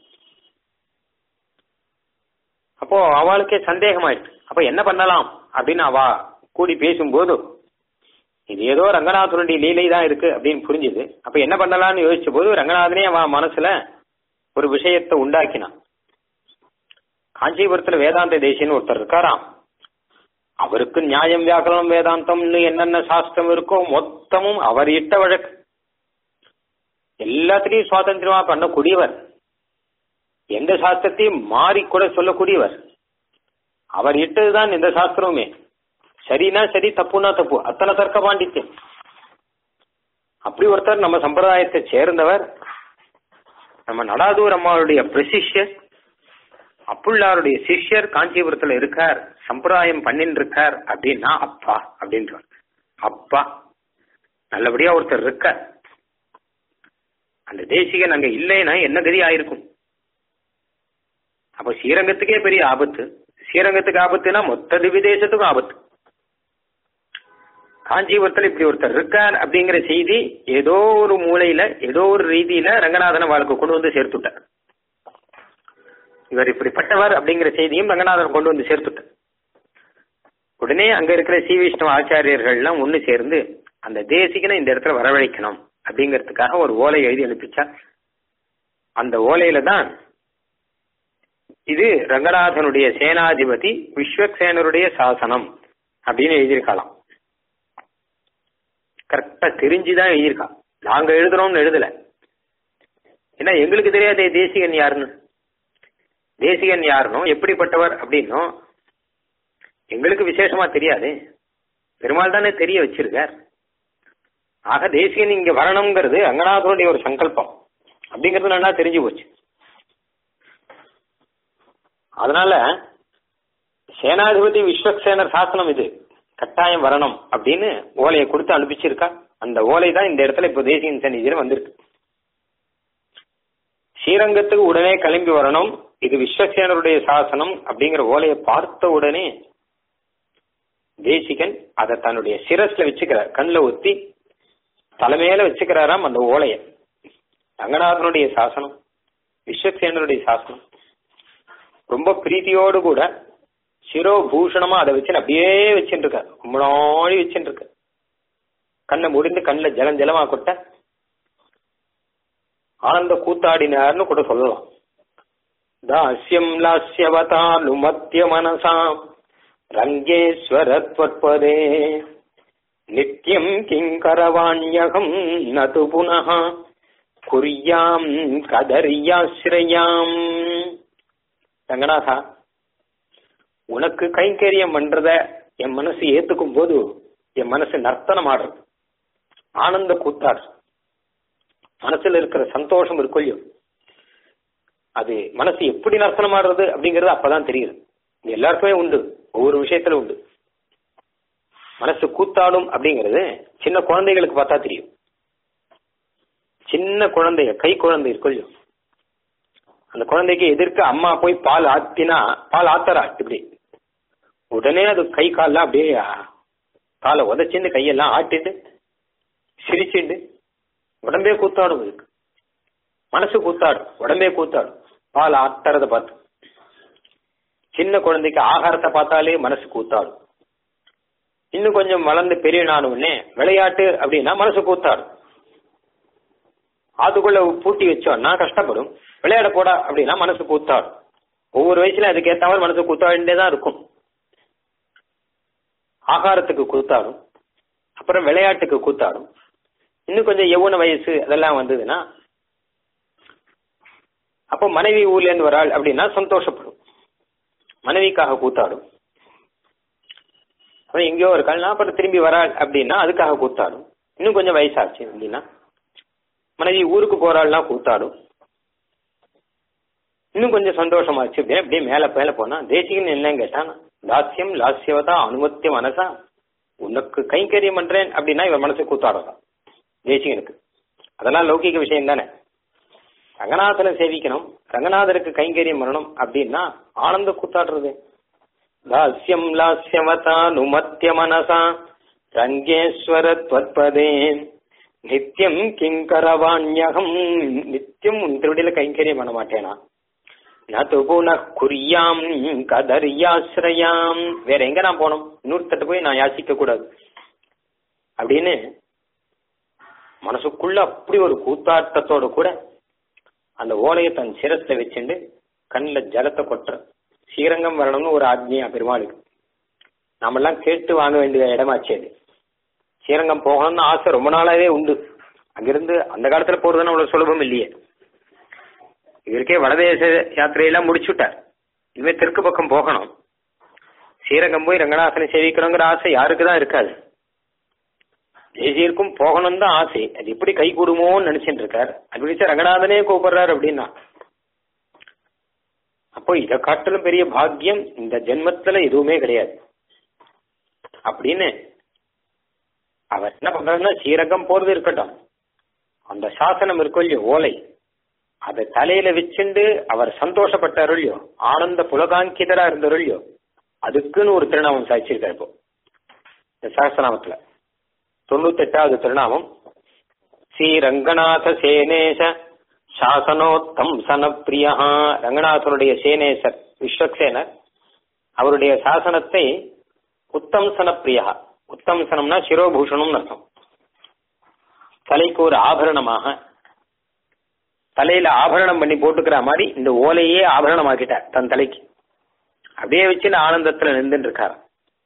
அப்போ அவளுக்கே சந்தேகமாயிடுச்சு அப்ப என்ன பண்ணலாம் அப்படின்னு அவ கூடி பேசும்போது இது ஏதோ ரங்கநாதனுடைய லீலை தான் இருக்கு அப்படின்னு புரிஞ்சுது அப்ப என்ன பண்ணலாம்னு யோசிச்ச போது ரங்கநாதனே அவன் மனசுல ஒரு விஷயத்தை உண்டாக்கினான் காஞ்சிபுரத்துல வேதாந்த தேசியன்னு ஒருத்தர் இருக்காராம் அவருக்கு நியாயம் வியாக்கரணம் வேதாந்தம்னு என்னென்ன சாஸ்திரம் இருக்கோ மொத்தமும் அவர் இட்ட வழக்கு எல்லாத்திலையும் சுவாதந்திரமா பண்ணக்கூடியவர் எந்த சாஸ்திரத்தையும் மாறி கூட சொல்லக்கூடியவர் அவர் இட்டதுதான் இந்த சாஸ்திரமுமே சரினா சரி தப்புனா தப்பு அத்தனை தர்க்க பாண்டித்யம் அப்படி ஒருத்தர் நம்ம சம்பிரதாயத்தை சேர்ந்தவர் நம்ம நடாதூர் அம்மாவுடைய பிரசிஷ்யர் அப்புள்ளாருடைய சிஷ்யர் காஞ்சிபுரத்துல இருக்கார் சம்பிரதாயம் பண்ணின்னு இருக்கார் அப்படின்னா அப்பா அப்படின்றார் அப்பா நல்லபடியா ஒருத்தர் இருக்கார் அந்த தேசிகன் அங்க இல்லைன்னா என்ன கதி ஆயிருக்கும் அப்ப ஸ்ரீரங்கத்துக்கே பெரிய ஆபத்து ஸ்ரீரங்கத்துக்கு ஆபத்துனா மொத்த திவ்ய தேசத்துக்கும் ஆபத்து காஞ்சிபுரத்துல இப்படி ஒருத்தர் இருக்கார் அப்படிங்கிற செய்தி ஏதோ ஒரு மூலையில ஏதோ ஒரு ரீதியில ரங்கநாதன வாழ்க்கை கொண்டு வந்து சேர்த்துட்டார் இவர் இப்படிப்பட்டவர் அப்படிங்கிற செய்தியும் ரங்கநாதன் கொண்டு வந்து சேர்த்துட்டார் உடனே அங்க இருக்கிற ஸ்ரீ விஷ்ணு ஆச்சாரியர்கள் எல்லாம் ஒண்ணு சேர்ந்து அந்த தேசிகனை இந்த இடத்துல வரவழைக்கணும் அப்படிங்கிறதுக்காக ஒரு ஓலை எழுதி அனுப்பிச்சா அந்த ஓலையில தான் இது ரங்கநாதனுடைய சேனாதிபதி விஸ்வக்சேனருடைய சாசனம் அப்படின்னு எழுதியிருக்கலாம் கரெக்டா தெரிஞ்சுதான் எழுதியிருக்கா நாங்க எழுதுறோம்னு எழுதல ஏன்னா எங்களுக்கு தெரியாத தேசிகன் யாருன்னு தேசிகன் யாருனும் எப்படிப்பட்டவர் அப்படின்னும் எங்களுக்கு விசேஷமா தெரியாது பெருமாள் தானே தெரிய வச்சிருக்கார் ஆக தேசிகன் இங்க வரணுங்கிறது ரங்கநாதனுடைய ஒரு சங்கல்பம் அப்படிங்கிறது நல்லா தெரிஞ்சு போச்சு அதனால சேனாதிபதி விஸ்வக்சேனர் சாசனம் இது கட்டாயம் வரணும் அப்படின்னு ஓலையை கொடுத்து அனுப்பிச்சிருக்கா அந்த ஓலை தான் இந்த இடத்துல இப்போ தேசியன் சன்னிதியில வந்திருக்கு ஸ்ரீரங்கத்துக்கு உடனே கிளம்பி வரணும் இது விஸ்வசேனருடைய சாசனம் அப்படிங்கிற ஓலையை பார்த்த உடனே தேசிகன் அதை தன்னுடைய சிரஸ்ல வச்சுக்கிறார் கண்ணில் ஒத்தி தலைமையில வச்சுக்கிறாராம் அந்த ஓலையை ரங்கநாதனுடைய சாசனம் விஸ்வசேனருடைய சாசனம் ரொம்ப பிரீத்தியோடு கூட சிரோபூஷணமா அதை வச்சு அப்படியே வச்சுட்டு இருக்க ரொம்ப நாளி வச்சுட்டு இருக்க கண்ணை முடிந்து கண்ணில் ஜலம் ஜலமா கொட்ட ஆனந்த கூத்தாடினார்னு கூட சொல்லலாம் தாஸ்யம் லாஸ்யவதானுமத்திய மனசாம் ரங்கேஸ்வரத்வற்பதே நித்யம் கிங்கரவாண்யகம் நது புனः குறியாம் கதரியாசிரயாம் ரங்கநாதா உனக்கு கைங்கரியம் பண்றத என் மனசு ஏத்துக்கும் போது என் மனசு நர்த்தனம் ஆடுறது ஆனந்த கூத்தாடு மனசுல இருக்கிற சந்தோஷம் இருக்கும் அது மனசு எப்படி நர்த்தனம் ஆடுறது அப்படிங்கறது அப்பதான் தெரியுது இது எல்லாருக்குமே உண்டு ஒவ்வொரு விஷயத்துல உண்டு மனசு கூத்தாடும் அப்படிங்கிறது சின்ன குழந்தைகளுக்கு பார்த்தா தெரியும் சின்ன குழந்தைய கை குழந்தை இருக்கும் அந்த குழந்தைக்கு எதிர்க்க அம்மா போய் பால் ஆத்தினா பால் ஆத்தரா இப்படி உடனே அது கை கால்லாம் அப்படியே காலை உதச்சிண்டு கையெல்லாம் ஆட்டிட்டு சிரிச்சுண்டு உடம்பே கூத்தாடும் இதுக்கு மனசு கூத்தாடும் உடம்பே கூத்தாடும் பால் ஆத்துறத பார்த்து சின்ன குழந்தைக்கு ஆகாரத்தை பார்த்தாலே மனசு கூத்தாடும் இன்னும் கொஞ்சம் வளர்ந்து பெரிய நானுன்னே விளையாட்டு அப்படின்னா மனசு கூத்தாடும் அதுக்குள்ள பூட்டி வச்சோம்னா கஷ்டப்படும் விளையாட போடா அப்படின்னா மனசு கூத்தாடும் ஒவ்வொரு வயசுல அதுக்கு ஏத்த மாதிரி மனசு கூத்தாடிண்டே தான் இருக்கும் ஆகாரத்துக்கு கூத்தாடும் அப்புறம் விளையாட்டுக்கு கூத்தாடும் இன்னும் கொஞ்சம் யௌவன வயசு அதெல்லாம் வந்ததுன்னா அப்போ மனைவி ஊர்ல இருந்து வராள் அப்படின்னா சந்தோஷப்படும் மனைவிக்காக கூத்தாடும் அப்புறம் எங்கேயோ இருக்காள்னா அப்புறம் திரும்பி வராள் அப்படின்னா அதுக்காக கூத்தாடும் இன்னும் கொஞ்சம் வயசாச்சு அப்படின்னா மனைவி ஊருக்கு போறாள்னா கூத்தாடும் இன்னும் கொஞ்சம் சந்தோஷமாச்சு அப்படியே அப்படியே மேல மேல போனா தேசிகன் என்னன்னு கேட்டான் தாஸ்யம் லாஸ்யவதா அனுமத்திய மனசா உனக்கு கைங்கரியம் பண்றேன் அப்படின்னா இவன் மனசு கூத்தாடலாம் தேசிகனுக்கு அதெல்லாம் லௌகிக விஷயம் தானே ரங்கநாதனை சேவிக்கணும் ரங்கநாதருக்கு கைங்கரியம் பண்ணணும் அப்படின்னா ஆனந்த கூத்தாடுறது தாஸ்யம் லாஸ்யவதா நுமத்திய மனசா ரங்கேஸ்வர துவத்பதே நித்தியம் கிங்கரவாண்யகம் நித்தியம் உன் திருவடியில கைங்கரியம் பண்ண மாட்டேனா நது புன குறியாம் கதரியாசிரயாம் வேற எங்க நான் போனோம் இன்னொருத்தட்ட போய் நான் யாசிக்க கூடாது அப்படின்னு மனசுக்குள்ள அப்படி ஒரு கூத்தாட்டத்தோட கூட அந்த ஓலையை தன் சிரத்தை வச்சுண்டு கண்ணில் ஜலத்தை கொட்டுற ஸ்ரீரங்கம் வரணும்னு ஒரு ஆத்மியா பெருமாளுக்கு நாமெல்லாம் கேட்டு வாங்க வேண்டிய இடமாச்சு அது ஸ்ரீரங்கம் போகணும்னு ஆசை ரொம்ப நாளாவே உண்டு அங்கிருந்து அந்த காலத்துல போறதுன்னு அவ்வளவு சுலபம் இல்லையே இவருக்கே வடதேச யாத்திரையெல்லாம் முடிச்சுட்டார் இனிமே தெற்கு பக்கம் போகணும் ஸ்ரீரங்கம் போய் ரங்கநாதனை சேவிக்கணுங்கிற ஆசை யாருக்கு தான் இருக்காது தேசியருக்கும் போகணும் தான் ஆசை அது எப்படி கை கூடுமோன்னு நினைச்சிட்டு இருக்கார் அது விழிச்ச ரங்கநாதனே கூப்பிடுறாரு அப்படின்னா அப்போ இதை காட்டிலும் பெரிய பாக்கியம் இந்த ஜென்மத்துல எதுவுமே கிடையாது அப்படின்னு அவர் என்ன பண்றாருன்னா ஸ்ரீரங்கம் போறது இருக்கட்டும் அந்த சாசனம் இருக்கும் இல்லையோ ஓலை அதை தலையில வச்சுண்டு அவர் சந்தோஷப்பட்டார் இல்லையோ ஆனந்த புலகாங்கிதரா இருந்தார் இல்லையோ அதுக்குன்னு ஒரு திருநாமம் சாய்ச்சிருக்காரு இப்போ இந்த சகசநாமத்துல தொண்ணூத்தெட்டாவது திருநாமம் ஸ்ரீ ரங்கநாத சேனேச சாசனோத்தம் சனப்பிரியா ரங்கநாதனுடைய சேனேசர் விஸ்வக்சேனர் அவருடைய சாசனத்தை உத்தம் சனப்பிரியா உத்தம் சனம்னா சிரோபூஷணம்னு அர்த்தம் தலைக்கு ஒரு ஆபரணமாக தலையில ஆபரணம் பண்ணி போட்டுக்கிற மாதிரி இந்த ஓலையே ஆபரணமாக்கிட்டார் தன் தலைக்கு அப்படியே வச்சு ஆனந்தத்துல நின்றுட்டு இருக்கார்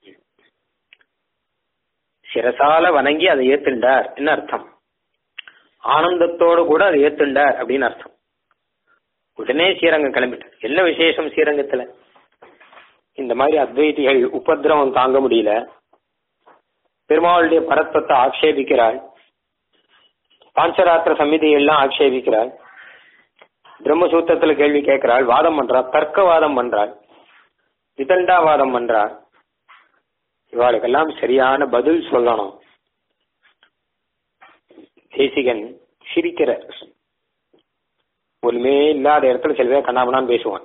சிரசால வணங்கி அதை ஏத்துண்டார் என்ன அர்த்தம் ஆனந்தத்தோடு கூட அதை ஏத்துண்டார் அப்படின்னு அர்த்தம் உடனே ஸ்ரீரங்கம் கிளம்பிட்டார் என்ன விசேஷம் ஸ்ரீரங்கத்துல இந்த மாதிரி அத்வைதிகள் உபதிரவம் தாங்க முடியல பெருமாளுடைய பரத்வத்தை ஆக்ஷேபிக்கிறாள் பாஞ்சராத்திர சமிதியெல்லாம் ஆக்ஷேபிக்கிறாள் பிரம்மசூத்திரத்துல கேள்வி கேட்கிறாள் வாதம் பண்றாள் தர்க்கவாதம் பண்றாள் விதண்டாவாதம் பண்றாள் இவாளுக்கெல்லாம் சரியான பதில் சொல்லணும் தேசிகன் சிரிக்கிறார் ஒண்ணுமே இல்லாத இடத்துல சில பேர் கண்ணாமண்ணான்னு பேசுவான்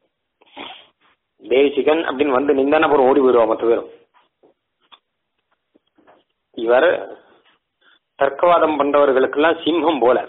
தேசிகன் அப்படின்னு வந்து நிந்தான அப்புறம் ஓடி போயிடுவான் மொத்த பேரும் இவர் தர்க்கவாதம் பண்றவர்களுக்கெல்லாம் சிம்மம் போல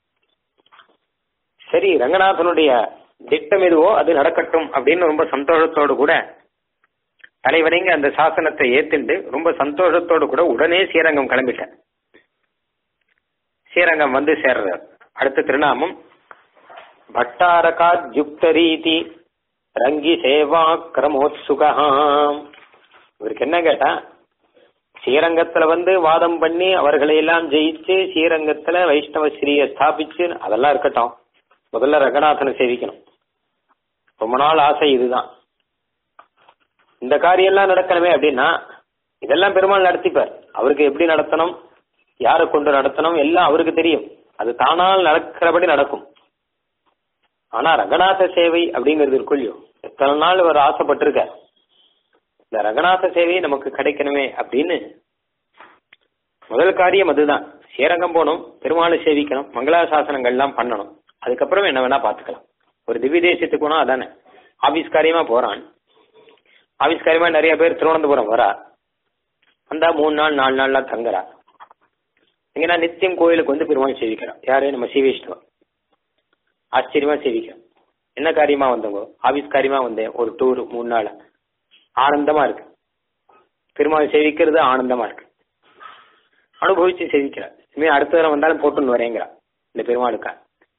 சரி ரங்கநாதனுடைய திட்டம் எதுவோ அது நடக்கட்டும் அப்படின்னு ரொம்ப சந்தோஷத்தோடு கூட தலைவரைங்க அந்த சாசனத்தை ஏத்துண்டு ரொம்ப சந்தோஷத்தோடு கூட உடனே ஸ்ரீரங்கம் கிளம்பிட்டார் ஸ்ரீரங்கம் வந்து சேர்றார் அடுத்த திருநாமம் பட்டாரகா ஜுக்தரீதி ரங்கி சேவா கிரமோத்சுகாம் இவருக்கு என்ன கேட்டா ஸ்ரீரங்கத்துல வந்து வாதம் பண்ணி அவர்களை எல்லாம் ஜெயிச்சு ஸ்ரீரங்கத்துல வைஷ்ணவ ஸ்ரீயை ஸ்தாபிச்சு அதெல்லாம் இருக்கட்டும் முதல்ல ரங்கநாதனை சேவிக்கணும் ரொம்ப நாள் ஆசை இதுதான் இந்த காரியம் எல்லாம் நடக்கணுமே அப்படின்னா இதெல்லாம் பெருமாள் நடத்திப்பார் அவருக்கு எப்படி நடத்தணும் யாரை கொண்டு நடத்தணும் எல்லாம் அவருக்கு தெரியும் அது தானால் நடக்கிறபடி நடக்கும் ஆனா ரங்கநாத சேவை அப்படிங்கிறது இருக்குல்லையோ எத்தனை நாள் இவர் ஆசைப்பட்டிருக்கார் இந்த ரங்கநாத சேவை நமக்கு கிடைக்கணுமே அப்படின்னு முதல் காரியம் அதுதான் ஸ்ரீரங்கம் போகணும் பெருமாளை சேவிக்கணும் மங்களாசாசனங்கள்லாம் பண்ணணும் அதுக்கப்புறம் என்ன வேணா பாத்துக்கலாம் ஒரு திவ்ய தேசத்துக்கு போனா அதானே ஆபீஸ் காரியமா போறான் ஆபீஸ் காரியமா நிறைய பேர் திருவனந்தபுரம் வரா வந்தா மூணு நாள் நாலு நாள்லாம் தங்குறா இங்கன்னா நித்தியம் கோயிலுக்கு வந்து பெருமாள் சேவிக்கிறோம் யாரு நம்ம சிவேஷ்ணவா ஆச்சரியமா சேவிக்கிறோம் என்ன காரியமா வந்தவங்க ஆபீஸ் காரியமா வந்தேன் ஒரு டூர் மூணு நாள் ஆனந்தமா இருக்கு பெருமாள் சேவிக்கிறது ஆனந்தமா இருக்கு அனுபவிச்சு சேவிக்கிறார் இனிமே அடுத்த தடவை வந்தாலும் போட்டுன்னு வரேங்கிறா இந்த பெருமாளுக்கா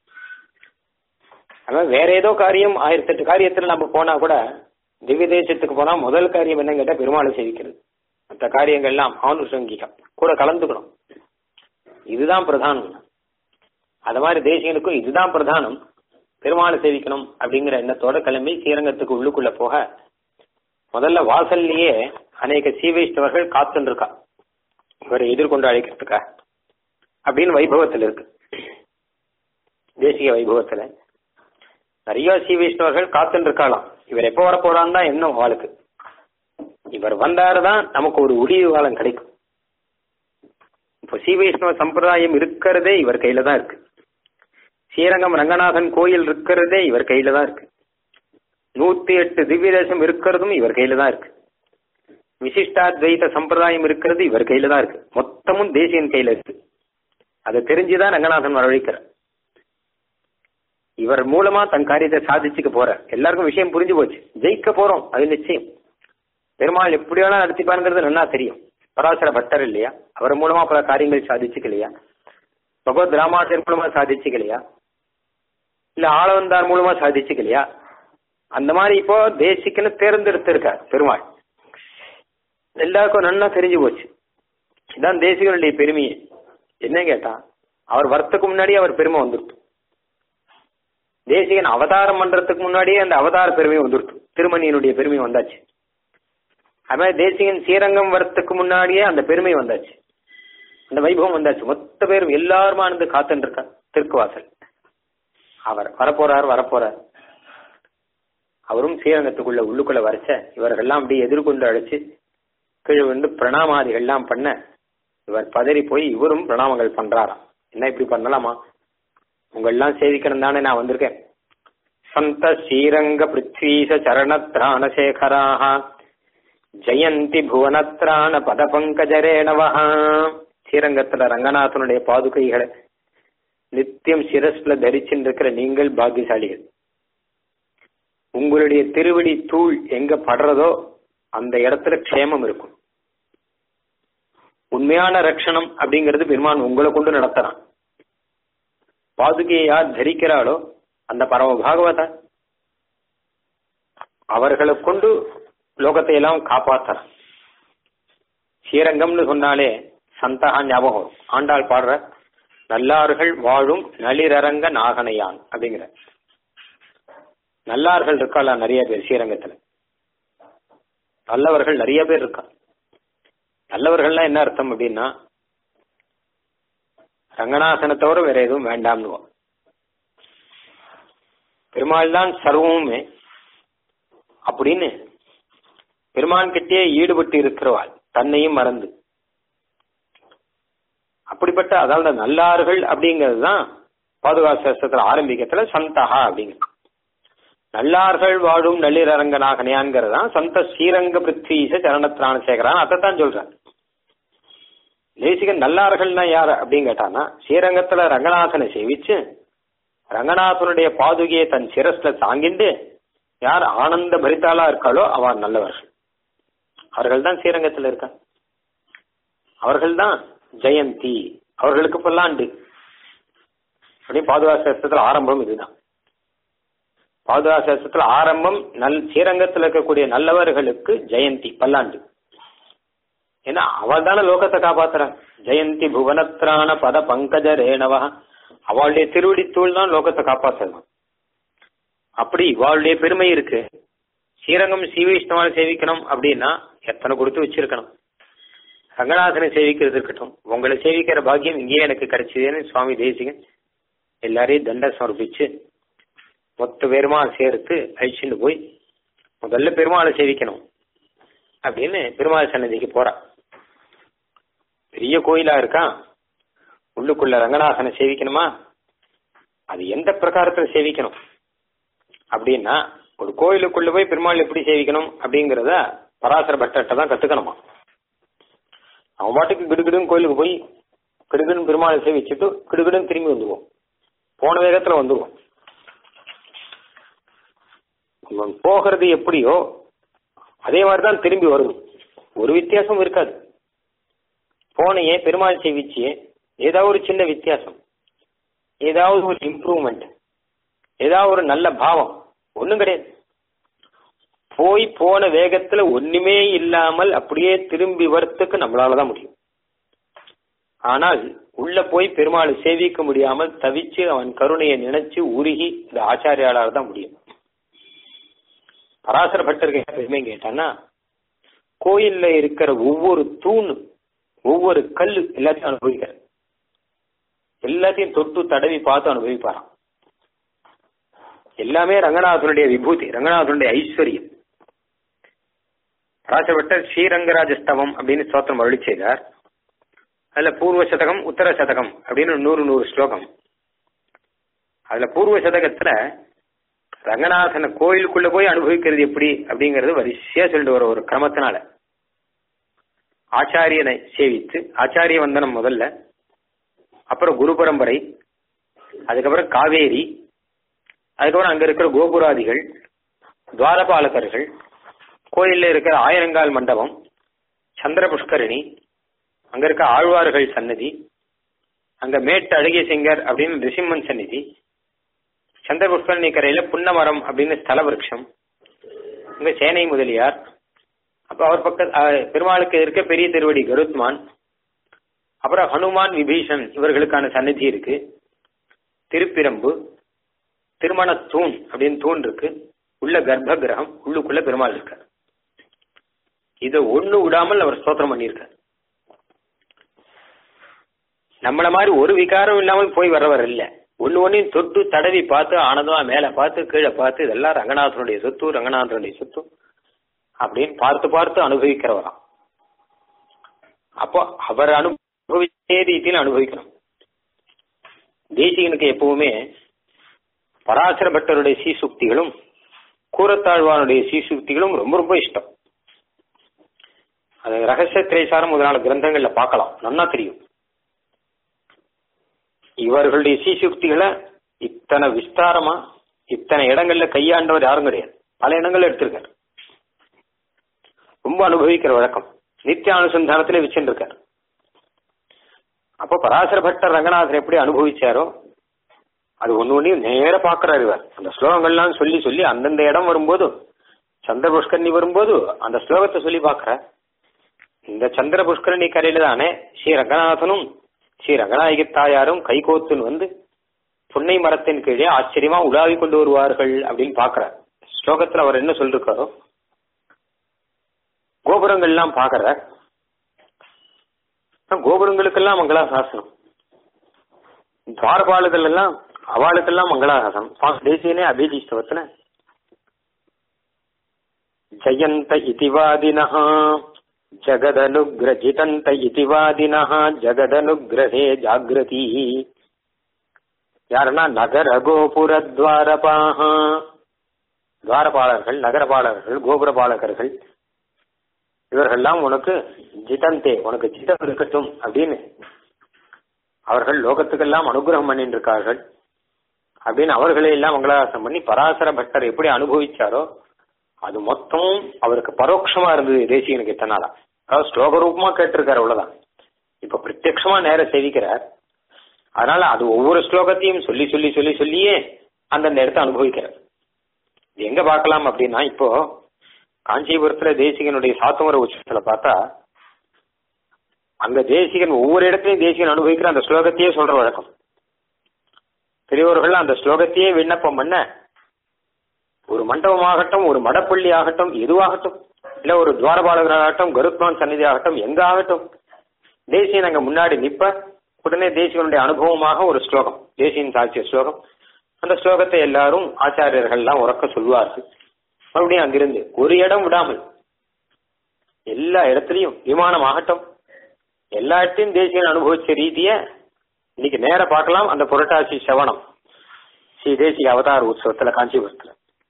அதான் வேற ஏதோ காரியம் ஆயிரத்தெட்டு காரியத்துல நம்ம போனா கூட திவ்ய தேசத்துக்கு போனா முதல் காரியம் என்ன கேட்டா பெருமாளை சேவிக்கிறது மற்ற காரியங்கள்லாம் ஆனுஷங்கிகம் கூட கலந்துக்கணும் இதுதான் பிரதானம் அது மாதிரி தேசியனுக்கும் இதுதான் பிரதானம் பெருமாளை சேவிக்கணும் அப்படிங்கிற எண்ணத்தோட கிளம்பி ஸ்ரீரங்கத்துக்கு உள்ளுக்குள்ள போக முதல்ல வாசல்லையே அநேக சீவைஷ்ணவர்கள் காத்துருக்கா இவரை எதிர்கொண்டு அழைக்கிறதுக்கா அப்படின்னு வைபவத்தில் இருக்கு தேசிய வைபவத்துல நிறைய சீவைஷ்ணவர்கள் காத்துன்னு இருக்காளாம் இவர் எப்போ வர போறான்னு தான் என்ன அவளுக்கு இவர் வந்தாருதான் நமக்கு ஒரு உரிய காலம் கிடைக்கும் இப்போ சீவைஷ்ணவ சம்பிரதாயம் இருக்கிறதே இவர் கையில தான் இருக்கு ஸ்ரீரங்கம் ரங்கநாதன் கோயில் இருக்கிறதே இவர் கையில தான் இருக்கு நூத்தி எட்டு திவ்ய தேசம் இருக்கிறதும் இவர் கையில தான் இருக்கு விசிஷ்டாத்வைத சம்பிரதாயம் இருக்கிறது இவர் கையில தான் இருக்கு மொத்தமும் தேசியன் கையில இருக்கு அதை தெரிஞ்சுதான் ரங்கநாதன் வரவழைக்கிறார் இவர் மூலமா தன் காரியத்தை சாதிச்சுக்க போற எல்லாருக்கும் விஷயம் புரிஞ்சு போச்சு ஜெயிக்க போறோம் அது நிச்சயம் பெருமாள் எப்படி வேணா நடத்திப்பாருங்கிறது நல்லா தெரியும் பராசர பட்டர் இல்லையா அவர் மூலமா பல காரியங்கள் சாதிச்சுக்கலையா பகவத் ராமாசர் மூலமா சாதிச்சுக்கலையா இல்ல ஆளவந்தார் மூலமா சாதிச்சுக்கலையா அந்த மாதிரி இப்போ தேசிக்குன்னு தேர்ந்தெடுத்திருக்கார் பெருமாள் எல்லாருக்கும் நன்னா தெரிஞ்சு போச்சு இதான் தேசிகனுடைய பெருமையே என்ன கேட்டா அவர் வரத்துக்கு முன்னாடி அவர் பெருமை வந்துருட்டு தேசிகன் அவதாரம் பண்றதுக்கு முன்னாடியே அந்த அவதார பெருமை வந்துருட்டு திருமணியனுடைய பெருமை வந்தாச்சு அது மாதிரி தேசிகன் ஸ்ரீரங்கம் வரத்துக்கு முன்னாடியே அந்த பெருமை வந்தாச்சு அந்த வைபவம் வந்தாச்சு மொத்த பேரும் எல்லாருமா இருந்து காத்துட்டு இருக்கா திருக்குவாசல் அவர் வரப்போறார் வரப்போறார் அவரும் ஸ்ரீரங்கத்துக்குள்ள உள்ளுக்குள்ள வரைச்ச இவர்கள்லாம் அப்படியே எதிர்கொண்டு அழைச்சு கீழே வந்து பிரணாமாதிகள்லாம் பண்ண இவர் பதறி போய் இவரும் பிரணாமங்கள் பண்றாராம் என்ன இப்படி பண்ணலாமா உங்களெல்லாம் சேவிக்கணும் தானே நான் வந்திருக்கேன் சந்த ஸ்ரீரங்க பிருத்வீச சரணத்ராண சேகராக ஜெயந்தி புவனத்ராண பத பங்கஜரேணவஹா ஸ்ரீரங்கத்துல ரங்கநாதனுடைய பாதுகைகளை நித்தியம் சிரஸ்ல தரிச்சுட்டு இருக்கிற நீங்கள் பாக்கியசாலிகள் உங்களுடைய திருவடி தூள் எங்க படுறதோ அந்த இடத்துல க்ஷேமம் இருக்கும் உண்மையான ரட்சணம் அப்படிங்கிறது பெருமான் உங்களை கொண்டு நடத்துறான் பாதுகையை யார் தரிக்கிறாளோ அந்த பரம பாகவத அவர்களை கொண்டு லோகத்தை எல்லாம் காப்பாத்துறான் ஸ்ரீரங்கம்னு சொன்னாலே சந்தகா ஞாபகம் ஆண்டாள் பாடுற நல்லார்கள் வாழும் நளிரரங்க நாகனையான் அப்படிங்கிற நல்லார்கள் இருக்காளா நிறைய பேர் ஸ்ரீரங்கத்துல நல்லவர்கள் நிறைய பேர் இருக்கா நல்லவர்கள்லாம் என்ன அர்த்தம் அப்படின்னா ரங்கநாசனை தவிர வேற எதுவும் வேண்டாம்னு பெருமாள் தான் சர்வமுமே அப்படின்னு பெருமான் கிட்டே ஈடுபட்டு இருக்கிறவாள் தன்னையும் மறந்து அப்படிப்பட்ட அதாவது நல்லார்கள் அப்படிங்கிறது தான் பாதுகாசத்துல ஆரம்பிக்கத்துல சந்தஹா அப்படிங்கிற நல்லார்கள் வாழும் நள்ளிரங்கநாகனையான்கிறது தான் சந்த ஸ்ரீரங்க பிருத்வீச சரணத்திரான சேகரான் அதைத்தான் சொல்றேன் தேசிகன் நல்லார்கள்னா யார் அப்படின்னு கேட்டானா ஸ்ரீரங்கத்துல ரங்கநாதனை சேவிச்சு ரங்கநாதனுடைய பாதுகையை தன் சிரஸ்ல தாங்கிண்டு யார் ஆனந்த பரிதாளா இருக்காளோ அவர் நல்லவர்கள் அவர்கள் தான் ஸ்ரீரங்கத்தில் இருக்கா அவர்கள் தான் ஜெயந்தி அவர்களுக்கு பல்லாண்டு அப்படி பாதுகாசத்துல ஆரம்பம் இதுதான் பாதுகாசத்துல ஆரம்பம் நல் ஸ்ரீரங்கத்தில் இருக்கக்கூடிய நல்லவர்களுக்கு ஜெயந்தி பல்லாண்டு ஏன்னா அவள் தானே லோகத்தை காப்பாத்துறா ஜெயந்தி புவனத்ரான பத பங்கஜ ரேணவா அவளுடைய திருவடி தூள் தான் லோகத்தை காப்பாற்றலாம் அப்படி இவாளுடைய பெருமை இருக்கு ஸ்ரீரங்கம் ஸ்ரீவைஷ்ணவான சேவிக்கணும் அப்படின்னா எத்தனை கொடுத்து வச்சிருக்கணும் ரங்கநாதனை சேவிக்கிறது இருக்கட்டும் உங்களை சேவிக்கிற பாக்கியம் இங்கேயே எனக்கு கிடைச்சதுன்னு சுவாமி தேசிகன் எல்லாரையும் தண்ட சமர்ப்பிச்சு மொத்த பெருமாள் சேர்த்து அழிச்சுட்டு போய் முதல்ல பெருமாளை சேவிக்கணும் அப்படின்னு பெருமாள் சன்னதிக்கு போறா பெரிய கோயிலா இருக்கா உள்ளுக்குள்ள ரங்கநாதனை சேவிக்கணுமா அது எந்த பிரகாரத்துல சேவிக்கணும் அப்படின்னா ஒரு கோயிலுக்குள்ள போய் பெருமாள் எப்படி சேவிக்கணும் அப்படிங்கிறத பராசர பட்டர்கிட்ட தான் கத்துக்கணுமா அவன் பாட்டுக்கு கிடுகிடுன்னு கோயிலுக்கு போய் கிடுகிடுன்னு பெருமாளை சேவிச்சுட்டு கிடுகிடுன்னு திரும்பி வந்துடுவோம் போன வேகத்துல வந்துடுவோம் அவன் போகிறது எப்படியோ அதே மாதிரி தான் திரும்பி வரும் ஒரு வித்தியாசம் இருக்காது போனையே பெருமாள் சேவிச்சியே ஏதாவது ஒரு சின்ன வித்தியாசம் ஏதாவது ஒரு இம்ப்ரூவ்மெண்ட் ஏதாவது ஒரு நல்ல பாவம் ஒன்றும் கிடையாது போய் போன வேகத்துல ஒண்ணுமே இல்லாமல் அப்படியே திரும்பி வரத்துக்கு நம்மளால தான் முடியும் ஆனால் உள்ள போய் பெருமாளை சேவிக்க முடியாமல் தவிச்சு அவன் கருணையை நினைச்சு உருகி இந்த ஆச்சாரியாளால் தான் முடியும் பராசர பட்டருக்கு பெருமை கேட்டான்னா கோயில்ல இருக்கிற ஒவ்வொரு தூண் ஒவ்வொரு கல் எல்லாத்தையும் அனுபவிக்கிற எல்லாத்தையும் தொட்டு தடவி பார்த்து அனுபவிப்பாராம் எல்லாமே ரங்கநாதனுடைய விபூதி ரங்கநாதனுடைய ஐஸ்வர்யம் பராசரப்பட்டர் ஸ்ரீரங்கராஜஸ்தவம் அப்படின்னு ஸ்தோத்திரம் அருளி செய்தார் அதுல பூர்வ சதகம் உத்தர சதகம் அப்படின்னு நூறு நூறு ஸ்லோகம் அதுல பூர்வ சதகத்துல ரங்கநாதனை கோயிலுக்குள்ள போய் அனுபவிக்கிறது எப்படி அப்படிங்கறது வரிசையா சொல்லிட்டு வர ஒரு கிரமத்தினால ஆச்சாரியனை சேவித்து ஆச்சாரிய வந்தனம் முதல்ல அப்புறம் குரு பரம்பரை அதுக்கப்புறம் காவேரி அதுக்கப்புறம் அங்க இருக்கிற கோபுராதிகள் துவாரபாலகர்கள் கோயில்ல இருக்கிற ஆயிரங்கால் மண்டபம் சந்திர புஷ்கரணி அங்க இருக்க ஆழ்வார்கள் சன்னதி அங்க மேட்டு அழகிய சிங்கர் அப்படின்னு ரிசிம்மன் சந்நிதி சந்திர புஷ்கரணி கரையில புன்னமரம் அப்படின்னு ஸ்தல விருட்சம் அங்க சேனை முதலியார் அப்ப அவர் பக்க பெருமாளுக்கு இருக்க பெரிய திருவடி கருத்மான் அப்புறம் ஹனுமான் விபீஷன் இவர்களுக்கான சந்நிதி இருக்கு திருப்பிரம்பு திருமண தூண் அப்படின்னு தூண் இருக்கு உள்ள கர்ப்ப கிரகம் உள்ளுக்குள்ள பெருமாள் இருக்கார் இதை ஒண்ணு விடாமல் அவர் ஸ்தோத்திரம் பண்ணியிருக்கார் நம்மள மாதிரி ஒரு விகாரம் இல்லாமல் போய் வரவர் இல்ல ஒண்ணு ஒன்னையும் தொட்டு தடவி பார்த்து ஆனந்தமா மேல பார்த்து கீழே பார்த்து இதெல்லாம் ரங்கநாதனுடைய சொத்து ரங்கநாதனுடைய சொத்து அப்படின்னு பார்த்து பார்த்து அனுபவிக்கிறவராம் அப்போ அவர் அனுபவிச்சே ரீதியில் அனுபவிக்கணும் தேசிகனுக்கு எப்பவுமே பராசர பட்டருடைய சீசுக்திகளும் கூரத்தாழ்வானுடைய சீசுக்திகளும் ரொம்ப ரொம்ப இஷ்டம் அது ரகசிய திரைசாரம் முதலான கிரந்தங்கள்ல பார்க்கலாம் நன்னா தெரியும் இவர்களுடைய சீசுக்திகளை இத்தனை விஸ்தாரமா இத்தனை இடங்கள்ல கையாண்டவர் யாரும் கிடையாது பல இடங்கள்ல எடுத்திருக்காரு ரொம்ப அனுபவிக்கிற வழக்கம் நித்திய அனுசந்தானத்திலே வச்சுருக்கார் அப்போ பராசர பட்டர் ரங்கநாதர் எப்படி அனுபவிச்சாரோ அது ஒண்ணு ஒன்னையும் நேர பாக்குறாரு இவர் அந்த ஸ்லோகங்கள்லாம் சொல்லி சொல்லி அந்தந்த இடம் வரும்போது சந்திர புஷ்கரணி வரும்போது அந்த ஸ்லோகத்தை சொல்லி பாக்குற இந்த சந்திர புஷ்கரணி கரையில தானே ஸ்ரீ ரங்கநாதனும் ஸ்ரீ ரங்கநாயகி தாயாரும் கைகோத்துன்னு வந்து புன்னை மரத்தின் கீழே ஆச்சரியமா உலாவி கொண்டு வருவார்கள் அப்படின்னு பாக்குற ஸ்லோகத்துல அவர் என்ன சொல்லிருக்காரோ கோபுரங்கள்லாம் பாக்குற கோபுரங்களுக்கெல்லாம் மங்களாசாசனம் துவாரபாலுகள் எல்லாம் அவளுக்கெல்லாம் மங்களாசாசனம் தேசியனே அபிஜிஸ்தவத்துல ஜயந்த இதிவாதினः ஜகதனுகிரஜிதந்த இதிவாதினः ஜகதனுகிரகே ஜாகிரதி யாருன்னா நகர கோபுர துவாரபாக துவாரபாலர்கள் நகரபாலர்கள் கோபுரபாலகர்கள் இவர்கள்லாம் உனக்கு ஜிதந்தே உனக்கு ஜிதம் இருக்கட்டும் அப்படின்னு அவர்கள் லோகத்துக்கெல்லாம் அனுகிரகம் பண்ணிட்டு இருக்கார்கள் அப்படின்னு அவர்களை எல்லாம் மங்களாசாசனம் பண்ணி பராசர பட்டர் எப்படி அனுபவிச்சாரோ அது மொத்தமும் அவருக்கு பரோட்சமா இருந்தது தேசிகனுக்கு இத்தனை நாளா அதாவது ஸ்லோக ரூபமா கேட்டிருக்காரு அவ்வளவுதான் இப்ப பிரத்யட்சமா நேர சேவிக்கிறார் அதனால அது ஒவ்வொரு ஸ்லோகத்தையும் சொல்லி சொல்லி சொல்லி சொல்லியே அந்தந்த இடத்த அனுபவிக்கிறார் இது எங்க பார்க்கலாம் அப்படின்னா இப்போ காஞ்சிபுரத்துல தேசிகனுடைய சாத்துமர உச்சத்துல பார்த்தா அங்க தேசிகன் ஒவ்வொரு இடத்துலயும் தேசிகன் அனுபவிக்கிற அந்த ஸ்லோகத்தையே சொல்ற வழக்கம் பெரியவர்கள் அந்த ஸ்லோகத்தையே விண்ணப்பம் பண்ண ஒரு மண்டபமாகட்டும் ஒரு மடப்பள்ளி ஆகட்டும் எதுவாகட்டும் இல்ல ஒரு துவாரபாலகராகட்டும் கருத்மான் சந்நிதி ஆகட்டும் எங்க ஆகட்டும் தேசியன் அங்க முன்னாடி நிப்ப உடனே தேசியனுடைய அனுபவமாக ஒரு ஸ்லோகம் தேசியன் சாட்சிய ஸ்லோகம் அந்த ஸ்லோகத்தை எல்லாரும் ஆச்சாரியர்கள் எல்லாம் உறக்க சொல்வார்கள் மறுபடியும் அங்கிருந்து ஒரு இடம் விடாமல் எல்லா இடத்துலயும் விமானம் ஆகட்டும் எல்லா இடத்தையும் தேசியன் அனுபவிச்ச ரீதிய இன்னைக்கு நேர பார்க்கலாம் அந்த புரட்டாசி சவணம் ஸ்ரீ தேசிய அவதார உற்சவத்துல காஞ்சிபுரத்துல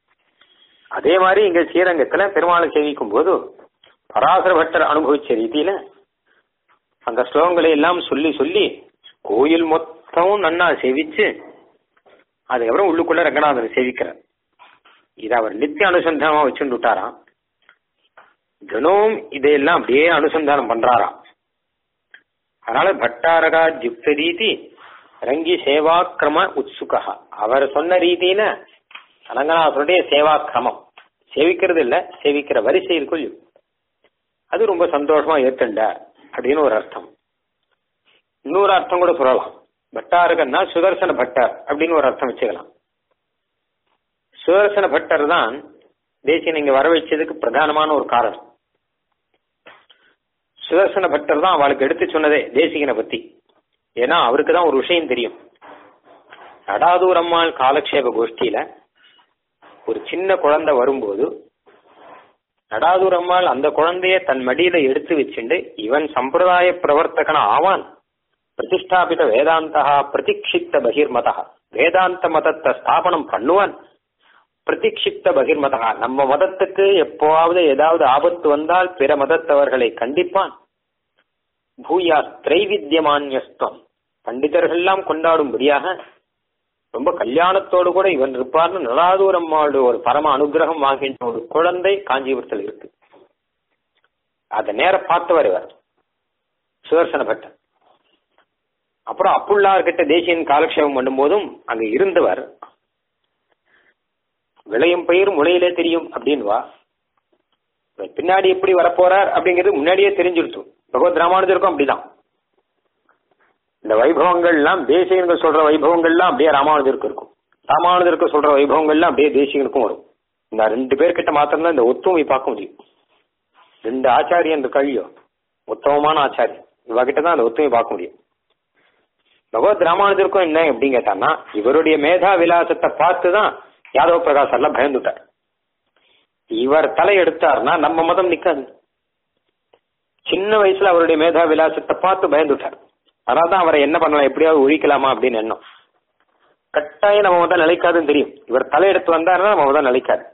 அதே மாதிரி இங்க ஸ்ரீரங்கத்துல பெருமாளை சேவிக்கும் போது பராசர பட்டர் அனுபவிச்ச ரீதியில அந்த ஸ்லோகங்களை எல்லாம் சொல்லி சொல்லி கோயில் மொத்தமும் நன்னா சேவிச்சு அதுக்கப்புறம் உள்ளுக்குள்ள ரங்கநாதனை சேவிக்கிறார் இதை அவர் நித்திய அனுசந்தானமா வச்சுட்டு விட்டாராம் தினமும் இதையெல்லாம் அப்படியே அனுசந்தானம் பண்றாராம் அதனால பட்டாரகா ஜுக்த ரீதி ரங்கி சேவாக்கிரம உத்சுகா அவர் சொன்ன ரீதியில ரங்கநாதனுடைய சேவாக்கிரமம் சேவிக்கிறது இல்ல சேவிக்கிற வரிசையில் கொள்ளும் அது ரொம்ப சந்தோஷமா ஏத்துண்டார் அப்படின்னு ஒரு அர்த்தம் இன்னொரு அர்த்தம் கூட சொல்லலாம் பட்டாரகன்னா சுதர்சன பட்டர் அப்படின்னு ஒரு அர்த்தம் வச்சுக்கலாம் சுதர்சன பட்டர் தான் தேசியன் இங்க வர வச்சதுக்கு பிரதானமான ஒரு காரணம் சுதர்சன பட்டர் தான் அவளுக்கு எடுத்து சொன்னதே தேசிகனை பத்தி ஏன்னா அவருக்கு தான் ஒரு விஷயம் தெரியும் நடாதூரம்மாள் காலக்ஷேப கோஷ்டியில ஒரு சின்ன குழந்தை வரும்போது நடாதூரம்மாள் அந்த குழந்தைய தன் மடியில எடுத்து வச்சுண்டு இவன் சம்பிரதாய பிரவர்த்தகன ஆவான் பிரதிஷ்டாபித வேதாந்தா பிரதிக்ஷிப்த பகிர்மதா வேதாந்த மதத்தை ஸ்தாபனம் பண்ணுவான் பிரதிக்ஷிப்த பகிர்மதா நம்ம மதத்துக்கு எப்போவாவது ஏதாவது ஆபத்து வந்தால் பிற மதத்தவர்களை கண்டிப்பான் பூயா திரைவித்தியமான்யஸ்தம் பண்டிதர்கள்லாம் கொண்டாடும்படியாக ரொம்ப கல்யாணத்தோடு கூட இவன் இருப்பார்னு நலாதூரம்மாவோட ஒரு பரம அனுகிரகம் வாங்கின்ற ஒரு குழந்தை காஞ்சிபுரத்தில் இருக்கு அதை நேர பார்த்தவர் இவர் சுதர்சன பட்டர் அப்புறம் அப்புள்ளார்கிட்ட தேசியன் காலக்ஷேபம் பண்ணும்போதும் அங்க இருந்தவர் விளையும் பயிர் முளையிலே தெரியும் அப்படின்வா பின்னாடி எப்படி வரப்போறார் அப்படிங்கிறது முன்னாடியே தெரிஞ்சிருச்சு பகவத் ராமானுஜருக்கும் அப்படிதான் இந்த வைபவங்கள்லாம் தேசிகனுக்கு சொல்ற வைபவங்கள்லாம் அப்படியே ராமானுஜருக்கு இருக்கும் ராமானுஜருக்கு சொல்ற வைபவங்கள்லாம் அப்படியே தேசிகனுக்கும் வரும் இந்த ரெண்டு பேர்கிட்ட மாத்திரம்தான் இந்த ஒத்துமை பார்க்க முடியும் ரெண்டு ஆச்சாரியன் கழியோ உத்தமமான ஆச்சாரியன் இவகிட்ட தான் அந்த ஒத்துமை பார்க்க முடியும் பகவத் ராமானுஜருக்கும் என்ன அப்படின்னு கேட்டான்னா இவருடைய மேதா விலாசத்தை பார்த்து தான் யாதவ பிரகாஷ் எல்லாம் பயந்துட்டார் இவர் தலை எடுத்தார்னா நம்ம மதம் நிக்காது சின்ன வயசுல அவருடைய மேதா விலாசத்தை பார்த்து பயந்துட்டார் அதனால்தான் அவரை என்ன பண்ணலாம் எப்படியாவது ஒழிக்கலாமா அப்படின்னு எண்ணம் கட்டாயம் நம்ம மதம் நிலைக்காதுன்னு தெரியும் இவர் தலையெடுத்து வந்தாருன்னா நம்ம மதம் நிலைக்காது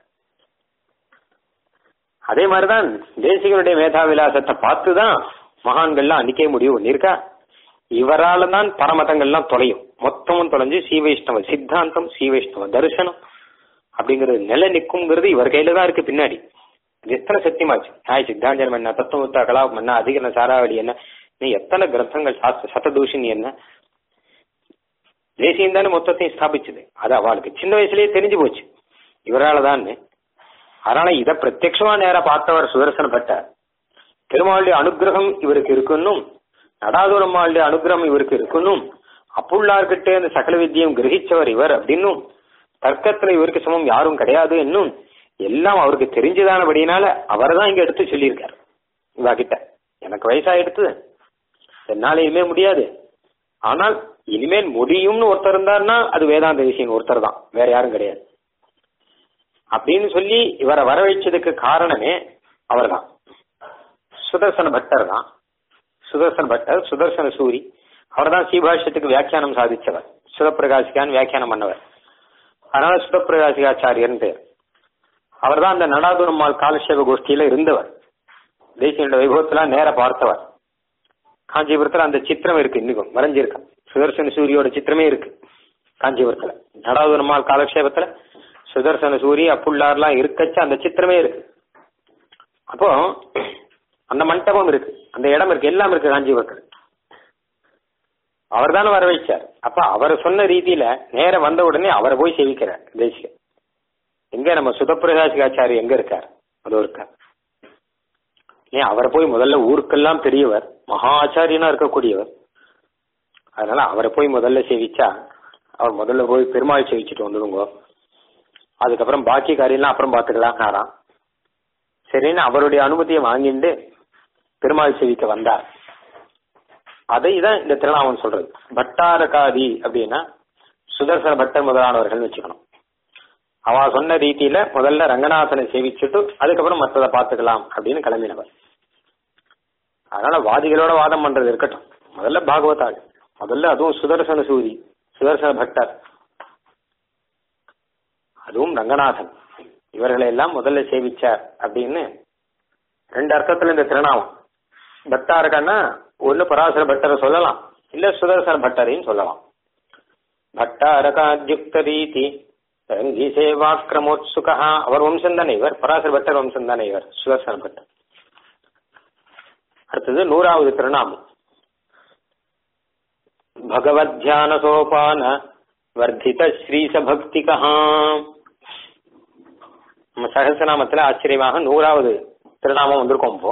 அதே மாதிரிதான் தேசிகனுடைய மேதா விலாசத்தை பார்த்து தான் மகான்கள்லாம் அன்னைக்கே முடிவு பண்ணியிருக்கா இவரால தான் பரமதங்கள்லாம் தொலையும் மொத்தமும் தொலைஞ்சு சீவைஷ்ணவ சித்தாந்தம் சீவைஷ்ணவ தரிசனம் அப்படிங்கிறது நிலை நிற்குங்கிறது இவர் கையில தான் இருக்கு பின்னாடி இது எத்தனை சத்தியமாச்சு நாய் சித்தாஞ்சனம் என்ன தத்துவமுத்தா கலாபம் என்ன அதிகரண சாராவளி என்ன நீ எத்தனை கிரந்தங்கள் சாஸ்திர சததூஷணி என்ன தேசியம் தானே மொத்தத்தையும் ஸ்தாபிச்சது அது அவளுக்கு சின்ன வயசுலயே தெரிஞ்சு போச்சு இவரால தான் அதனால இதை பிரத்யட்சமா நேரா பார்த்தவர் சுதர்சன பட்டார் பெருமாளுடைய அனுகிரகம் இவருக்கு இருக்குன்னும் நடாதுரம்மாளுடைய அனுகிரகம் இவருக்கு இருக்குன்னும் அப்புள்ளார்கிட்ட இந்த சகல வித்தியம் கிரகிச்சவர் இவர் அப்படின்னும் தர்க்கத்துல இவருக்கு சமம் யாரும் கிடையாது என்னும் எல்லாம் அவருக்கு தெரிஞ்சதானபடினால அவர் தான் இங்க எடுத்து சொல்லியிருக்காரு இவா கிட்ட எனக்கு வயசாயிடுத்து என்னால இனிமே முடியாது ஆனால் இனிமேல் முடியும்னு ஒருத்தர் இருந்தார்னா அது வேதாந்த விஷயம் ஒருத்தர் தான் வேற யாரும் கிடையாது அப்படின்னு சொல்லி இவரை வர வச்சதுக்கு காரணமே அவர்தான் சுதர்சன பட்டர் தான் சுதர்சன பட்டர் சுதர்சன சூரி அவர் தான் சீபாஷ்யத்துக்கு வியாக்கியானம் சாதிச்சவர் சுதப்பிரகாசிகான்னு வியாக்கியானம் பண்ணவர் அதனால சுதப்பிரகாசிகாச்சாரியர்னு பேர் அவர் தான் அந்த நடாதுரம்மாள் காலட்சேப கோஷ்டியில இருந்தவர் தேசியோட வைபவத்தெல்லாம் நேர பார்த்தவர் காஞ்சிபுரத்துல அந்த சித்திரம் இருக்கு இன்னைக்கும் மறைஞ்சிருக்கு சுதர்சன சூரியோட சித்திரமே இருக்கு காஞ்சிபுரத்துல நடாதுரம்மாள் காலக்ஷேபத்துல சுதர்சன சூரி அப்புள்ளார்லாம் இருக்கச்ச அந்த சித்திரமே இருக்கு அப்போ அந்த மண்டபம் இருக்கு அந்த இடம் இருக்கு எல்லாம் இருக்கு காஞ்சிபுரத்துல அவர் தானே வர வைச்சார் அப்ப அவர் சொன்ன ரீதியில நேர வந்த உடனே அவரை போய் சேவிக்கிறார் தேசிய எங்க நம்ம சுதப்பிரகாசிகாச்சாரி எங்க இருக்கார் அதோ இருக்கார் ஏன் அவரை போய் முதல்ல ஊருக்கெல்லாம் பெரியவர் மகா ஆச்சாரியனா இருக்கக்கூடியவர் அதனால அவரை போய் முதல்ல சேவிச்சா அவர் முதல்ல போய் பெருமாள் சேவிச்சுட்டு வந்துடுங்க அதுக்கப்புறம் பாக்கி காரியம்லாம் அப்புறம் பார்த்துக்கலாம் சரின்னு அவருடைய அனுமதியை வாங்கிட்டு பெருமாள் சேவிக்க வந்தார் அதை தான் இந்த திருநாமம் சொல்றது பட்டாரகாதி அப்படின்னா சுதர்சன பட்டர் முதலானவர்கள் வச்சுக்கணும் அவ சொன்ன ரீதியில முதல்ல ரங்கநாதனை சேவிச்சுட்டு அதுக்கப்புறம் மற்றதை பார்த்துக்கலாம் அப்படின்னு கிளம்பினவர் அதனால வாதிகளோட வாதம் பண்றது இருக்கட்டும் முதல்ல பாகவதாள் முதல்ல அதுவும் சுதர்சன சூரி சுதர்சன பட்டர் அதுவும் ரங்கநாதன் இவர்களை எல்லாம் முதல்ல சேவிச்சார் அப்படின்னு ரெண்டு அர்த்தத்துல இந்த திருநாமம் பக்தா இருக்கான்னா ஒண்ணு பராசர பட்டரை சொல்லலாம் இல்ல சுதர்சன பட்டரையும் சொல்லலாம் பட்டாரகாத்யுக்த ரீதி ரங்கி சேவாக்கிரமோத்சுகா அவர் வம்சம் தானே இவர் பராசர பட்டர் வம்சம் தானே இவர் சுதர்சன பட்டர் அடுத்தது நூறாவது திருநாமம் பகவத் தியான சோபான வர்த்தித ஸ்ரீச பக்திகா நம்ம சகசநாமத்துல ஆச்சரியமாக நூறாவது திருநாமம் வந்திருக்கோம் இப்போ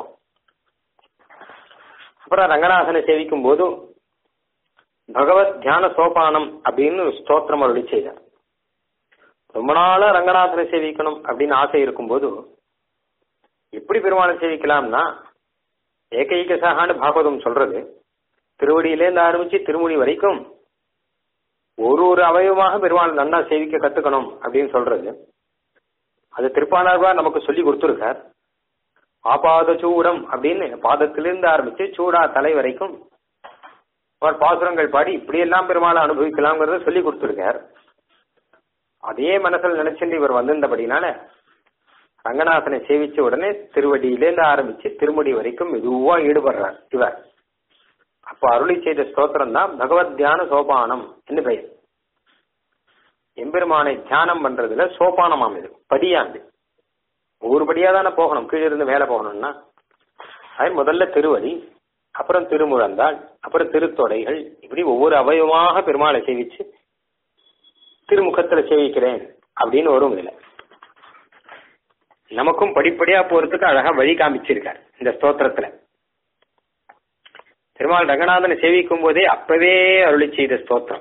அப்புறம் ரங்கநாதனை சேவிக்கும் போது பகவத் தியான சோபானம் அப்படின்னு ஸ்தோத்திரம் அருளி செய்தார் ரொம்ப நாளா ரங்கநாதனை சேவிக்கணும் அப்படின்னு ஆசை இருக்கும்போது எப்படி பெருமாளை சேவிக்கலாம்னா ஏகைக சகான்னு பாகவதம் சொல்றது திருவடியிலேருந்து ஆரம்பிச்சு திருமுடி வரைக்கும் ஒரு ஒரு அவயவமாக பெருமாள் நன்னா சேவிக்க கத்துக்கணும் அப்படின்னு சொல்றது அது திருப்பானார்வா நமக்கு சொல்லி கொடுத்துருக்கார் ஆபாத சூடம் அப்படின்னு பாதத்திலிருந்து ஆரம்பிச்சு சூடா தலை வரைக்கும் அவர் பாசுரங்கள் பாடி இப்படியெல்லாம் பெருமாளை அனுபவிக்கலாம்ங்கிறத சொல்லி கொடுத்துருக்கார் அதே மனசில் நினைச்சுட்டு இவர் வந்திருந்தபடினால ரங்கநாதனை சேவிச்ச உடனே திருவடியிலேருந்து ஆரம்பிச்சு திருமுடி வரைக்கும் மெதுவா ஈடுபடுறார் இவர் அப்ப அருளி செய்த ஸ்தோத்திரம் தான் பகவத் தியான சோபானம் என்று பெயர் எம்பெருமானை தியானம் பண்றதுல சோபானமாம் இது படியாந்து ஒவ்வொரு படியா தானே போகணும் கீழே இருந்து மேல போகணும்னா அது முதல்ல திருவடி அப்புறம் திருமுழந்தாள் அப்புறம் திருத்தொடைகள் இப்படி ஒவ்வொரு அவயவமாக பெருமாளை சேவிச்சு திருமுகத்துல சேவிக்கிறேன் அப்படின்னு வரும் இதுல நமக்கும் படிப்படியா போறதுக்கு அழகா வழி காமிச்சிருக்கார் இந்த ஸ்தோத்திரத்துல திருமால் ரங்கநாதனை சேவிக்கும் போதே அப்பவே அருளி செய்த ஸ்தோத்திரம்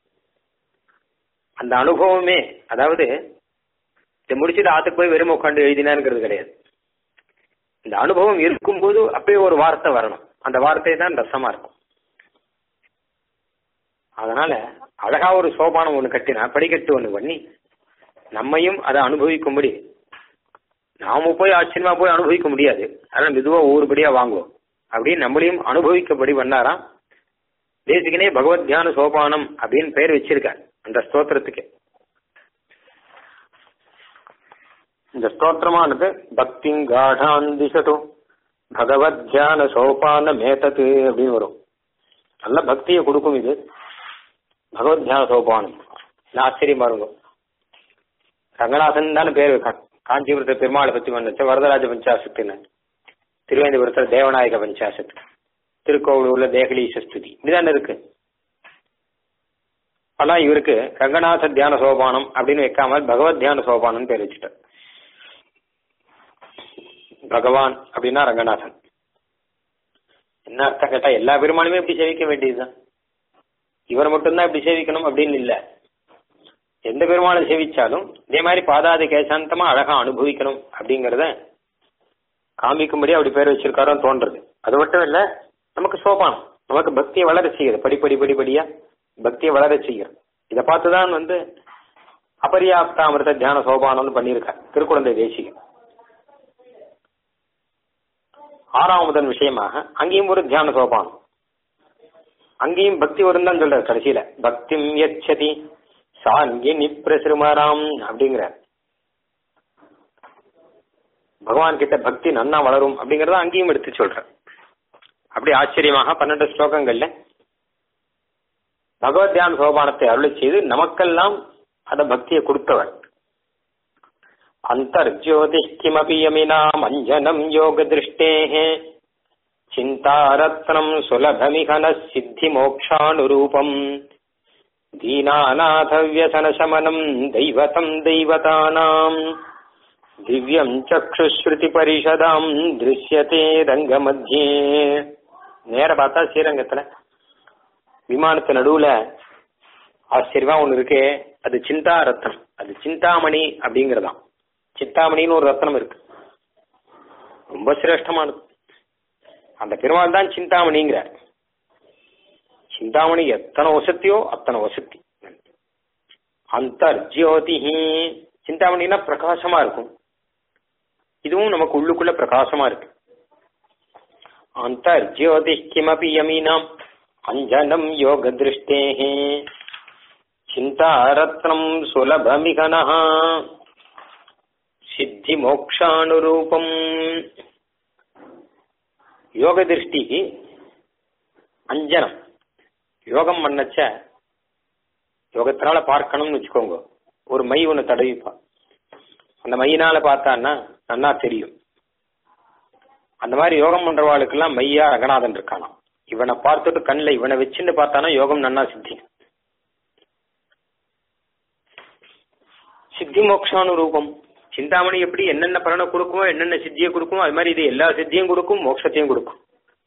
அந்த அனுபவமே அதாவது இதை முடிச்சுட்டு ஆத்துக்கு போய் வெறும் உட்காந்து எழுதினாங்கிறது கிடையாது இந்த அனுபவம் இருக்கும்போது அப்பயே ஒரு வார்த்தை வரணும் அந்த வார்த்தை தான் ரசமா இருக்கும் அதனால அழகா ஒரு சோபானம் ஒண்ணு கட்டினா படிக்கட்டு ஒண்ணு பண்ணி நம்மையும் அதை அனுபவிக்கும்படி நாம போய் ஆச்சரியமா போய் அனுபவிக்க முடியாது அதனால மெதுவா ஒவ்வொருபடியா வாங்குவோம் அப்படின்னு நம்மளையும் அனுபவிக்கபடி பண்ணாராம் தேசிகனே பகவத் தியான சோபானம் அப்படின்னு பெயர் வச்சிருக்கார் அந்த ஸ்தோத்திரத்துக்கு இந்த ஸ்தோத்திரமானது பக்திங்காடான் திசட்டு பகவத் தியான சோபான மேத்தது அப்படின்னு வரும் நல்ல பக்தியை கொடுக்கும் இது பகவத் தியான சோபானம் நான் ஆச்சரியமா இருக்கும் ரங்கநாதன் தானே பேர் வைக்கான் காஞ்சிபுரத்தை பெருமாளை பத்தி வந்துச்சு வரதராஜ பஞ்சாசத்துன்னு திருவேந்திபுரத்தில் தேவநாயக பஞ்சாசத்து திருக்கோவிலூர்ல தேகலீச ஸ்துதி இப்படிதானே இருக்கு ஆனா இவருக்கு ரங்கநாத தியான சோபானம் அப்படின்னு வைக்காம பகவத் தியான சோபானம் பேர் வச்சுட்டார் பகவான் அப்படின்னா ரங்கநாதன் என்ன அர்த்தம் கேட்டா எல்லா பெருமானுமே இப்படி சேவிக்க வேண்டியதுதான் இவர் மட்டும்தான் இப்படி சேவிக்கணும் அப்படின்னு இல்ல எந்த பெருமாளை சேவிச்சாலும் இதே மாதிரி பாதாதி கேசாந்தமா அழகா அனுபவிக்கணும் அப்படிங்கறத காமிக்கும்படி அப்படி பேர் வச்சிருக்காரோன்னு தோன்றது அது மட்டும் இல்ல நமக்கு சோபானம் நமக்கு பக்தியை வளர செய்யுது படிப்படி படிப்படியா பக்தியை வளர செய்யும் இதை பார்த்துதான் வந்து அபரியாப்தாமிரத தியான சோபானம்னு பண்ணியிருக்கார் திருக்குழந்தை தேசிகம் ஆறாம் முதல் விஷயமாக அங்கேயும் ஒரு தியான சோபானம் அங்கேயும் பக்தி வரும் தான் சொல்றாரு கடைசியில பக்திம் யச்சதி சாங்கினி பிரசிருமராம் அப்படிங்கிற பகவான் கிட்ட பக்தி நன்னா வளரும் அப்படிங்கறத அங்கேயும் எடுத்து சொல்றேன் அப்படி ஆச்சரியமாக பன்னெண்டு ஸ்லோகங்கள்ல பகவத் தியான சோபானத்தை அருளை செய்து நமக்கெல்லாம் அந்த பக்தியை கொடுத்தவர் அந்தர்ஜோதி கிமபி யமினாம் அஞ்சனம் யோக திருஷ்டேः சிந்தாரத்னம் சுலபமிகன சித்தி மோக்ஷானுரூபம் दीनानाथव्यसनशमनम् दैवतम् दैवतानाम् दिव्यम् चक्षुश्रुतिपरिषदाम् திருஷ்யத்தே ரங்கமத்தியே நேர பார்த்தா ஸ்ரீரங்கத்துல விமானத்து நடுவுல ஆச்சரியமா ஒண்ணு இருக்கே அது சிந்தா ரத்னம் அது சிந்தாமணி அப்படிங்கறதாம் சிந்தாமணின்னு ஒரு ரத்னம் இருக்கு ரொம்ப சிரேஷ்டமானது அந்த பெருமாள் தான் சிந்தாமணிங்கிறார் சிந்தாமணி எத்தனை வசத்தியோ அத்தனை வசத்தி அந்தர்ஜோதி சிந்தாமணினா பிரகாசமா இருக்கும் இதுவும் நமக்கு உள்ளுக்குள்ள பிரகாசமா இருக்கு அந்தர்ஜோதி கிமபி யமீனாம் அஞ்சனம் யோக திருஷ்டே சிந்தாரத்னம் சுலபமிகன சித்தி மோக்ஷானுரூபம் யோக திருஷ்டி அஞ்சனம் யோகம் பண்ணச்ச யோகத்தினால பார்க்கணும்னு வச்சுக்கோங்க ஒரு மை ஒன்று தடவிப்பா அந்த மையினால பார்த்தான்னா நன்னா தெரியும் அந்த மாதிரி யோகம் பண்றவாளுக்கெல்லாம் மையா ரங்கநாதன் இருக்கானாம் இவனை பார்த்துட்டு கண்ணில் இவனை வச்சுன்னு பார்த்தானா யோகம் நன்னா சித்தி சித்தி மோக்ஷானு ரூபம் சிந்தாமணி எப்படி என்னென்ன பலனை கொடுக்குமோ என்னென்ன சித்தியை கொடுக்குமோ அது மாதிரி இது எல்லா சித்தியும் கொடுக்கும் மோட்சத்தையும் கொடுக்கும்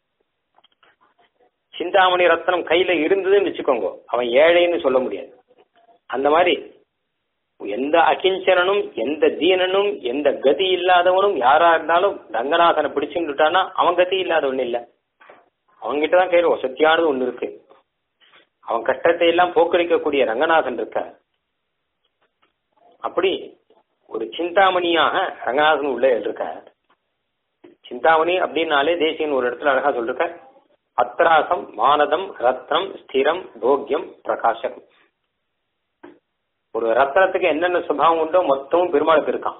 சிந்தாமணி ரத்னம் கையில இருந்ததுன்னு வச்சுக்கோங்க அவன் ஏழைன்னு சொல்ல முடியாது அந்த மாதிரி எந்த அகிஞ்சனனும் எந்த தீனனும் எந்த கதி இல்லாதவனும் யாரா இருந்தாலும் ரங்கநாதனை பிடிச்சுட்டானா அவன் கதி இல்லாதவன் இல்ல அவன்கிட்ட தான் கையில வசத்தியானது ஒண்ணு இருக்கு அவன் கஷ்டத்தை எல்லாம் போக்கடிக்கக்கூடிய ரங்கநாதன் இருக்க அப்படி ஒரு சிந்தாமணியாக ரங்கநாதன் உள்ள இருக்க சிந்தாமணி அப்படின்னாலே தேசியன் ஒரு இடத்துல அழகா சொல்லிருக்க அத்ராசம் மானதம் ரத்னம் ஸ்திரம் போக்கியம் பிரகாசம் ஒரு ரத்னத்துக்கு என்னென்ன சுபாவம் உண்டோ மொத்தமும் பெருமாளுக்கு இருக்கான்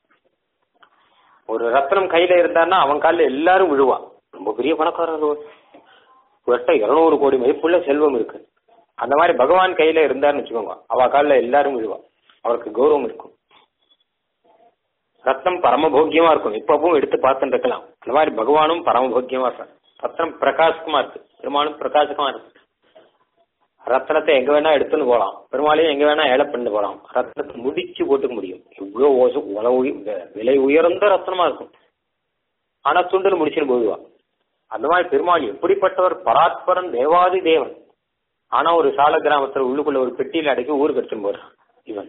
ஒரு ரத்னம் கையில இருந்தான்னா அவன் காலில் எல்லாரும் விழுவான் ரொம்ப பெரிய பணக்காரர் ஒருட்ட இருநூறு கோடி மதிப்புள்ள செல்வம் இருக்கு அந்த மாதிரி பகவான் கையில இருந்தாருன்னு வச்சுக்கோங்க அவ காலில் எல்லாரும் விழுவா அவருக்கு கௌரவம் இருக்கும் ரத்னம் பரமபோக்கியமா இருக்கும் இப்பவும் எடுத்து பார்த்துட்டு இருக்கலாம் அந்த மாதிரி பகவானும் பரமபோக்கியமா இருக்கான் ரத்னம் பிரகாசமா இருக்கு பெருமாளும் பிரகாசமா இருக்கு ரத்னத்தை எங்க வேணா எடுத்துன்னு போகலாம் பெருமாளையும் எங்க வேணா ஏழை பண்ணி போகலாம் ரத்னத்தை முடிச்சு போட்டுக்க முடியும் இவ்வளவு ஓசம் உலக உய- விலை உயர்ந்த ரத்னமா இருக்கும் ஆனா துண்டுல முடிச்சுன்னு போயிடுவா அந்த மாதிரி பெருமாள் எப்படிப்பட்டவர் பராத்பரன் தேவாதி தேவன் ஆனா ஒரு சால கிராமத்துல உள்ளுக்குள்ள ஒரு பெட்டியில அடக்கி ஊருக்கு எடுத்துன்னு போறான் இவன்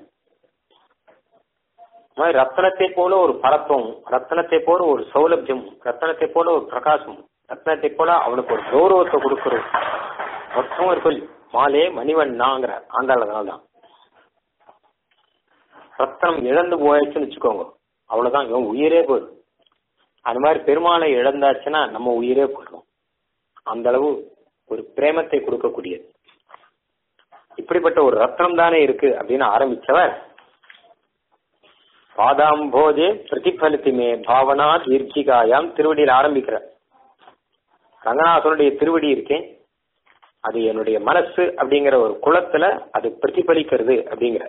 இந்த மாதிரி ரத்னத்தை போல ஒரு பரத்துவம் ரத்னத்தை போல ஒரு சௌலபியம் ரத்னத்தை போல ஒரு பிரகாசம் ரத்னத்தை போல அவனுக்கு ஒரு கௌரவத்தை கொடுக்கறது மொத்தம் இருக்கு மாலே மணிவண்ணாங்கிற ஆண்டாளதனால தான் ரத்னம் இழந்து போயாச்சுன்னு வச்சுக்கோங்க அவ்வளவுதான் இவன் உயிரே போயிடும் அந்த மாதிரி பெருமாளை இழந்தாச்சுன்னா நம்ம உயிரே போயிடும் அந்த அளவு ஒரு பிரேமத்தை கொடுக்கக்கூடியது இப்படிப்பட்ட ஒரு ரத்னம் தானே இருக்கு அப்படின்னு ஆரம்பிச்சவர் பாதாம்போஜே பிரதிபலித்துமே பாவனா தீர்க்கிகாயாம் திருவடியில் ஆரம்பிக்கிறார் ரங்கநாதனுடைய திருவடி இருக்கேன் அது என்னுடைய மனசு அப்படிங்கிற ஒரு குளத்துல அது பிரதிபலிக்கிறது அப்படிங்கிற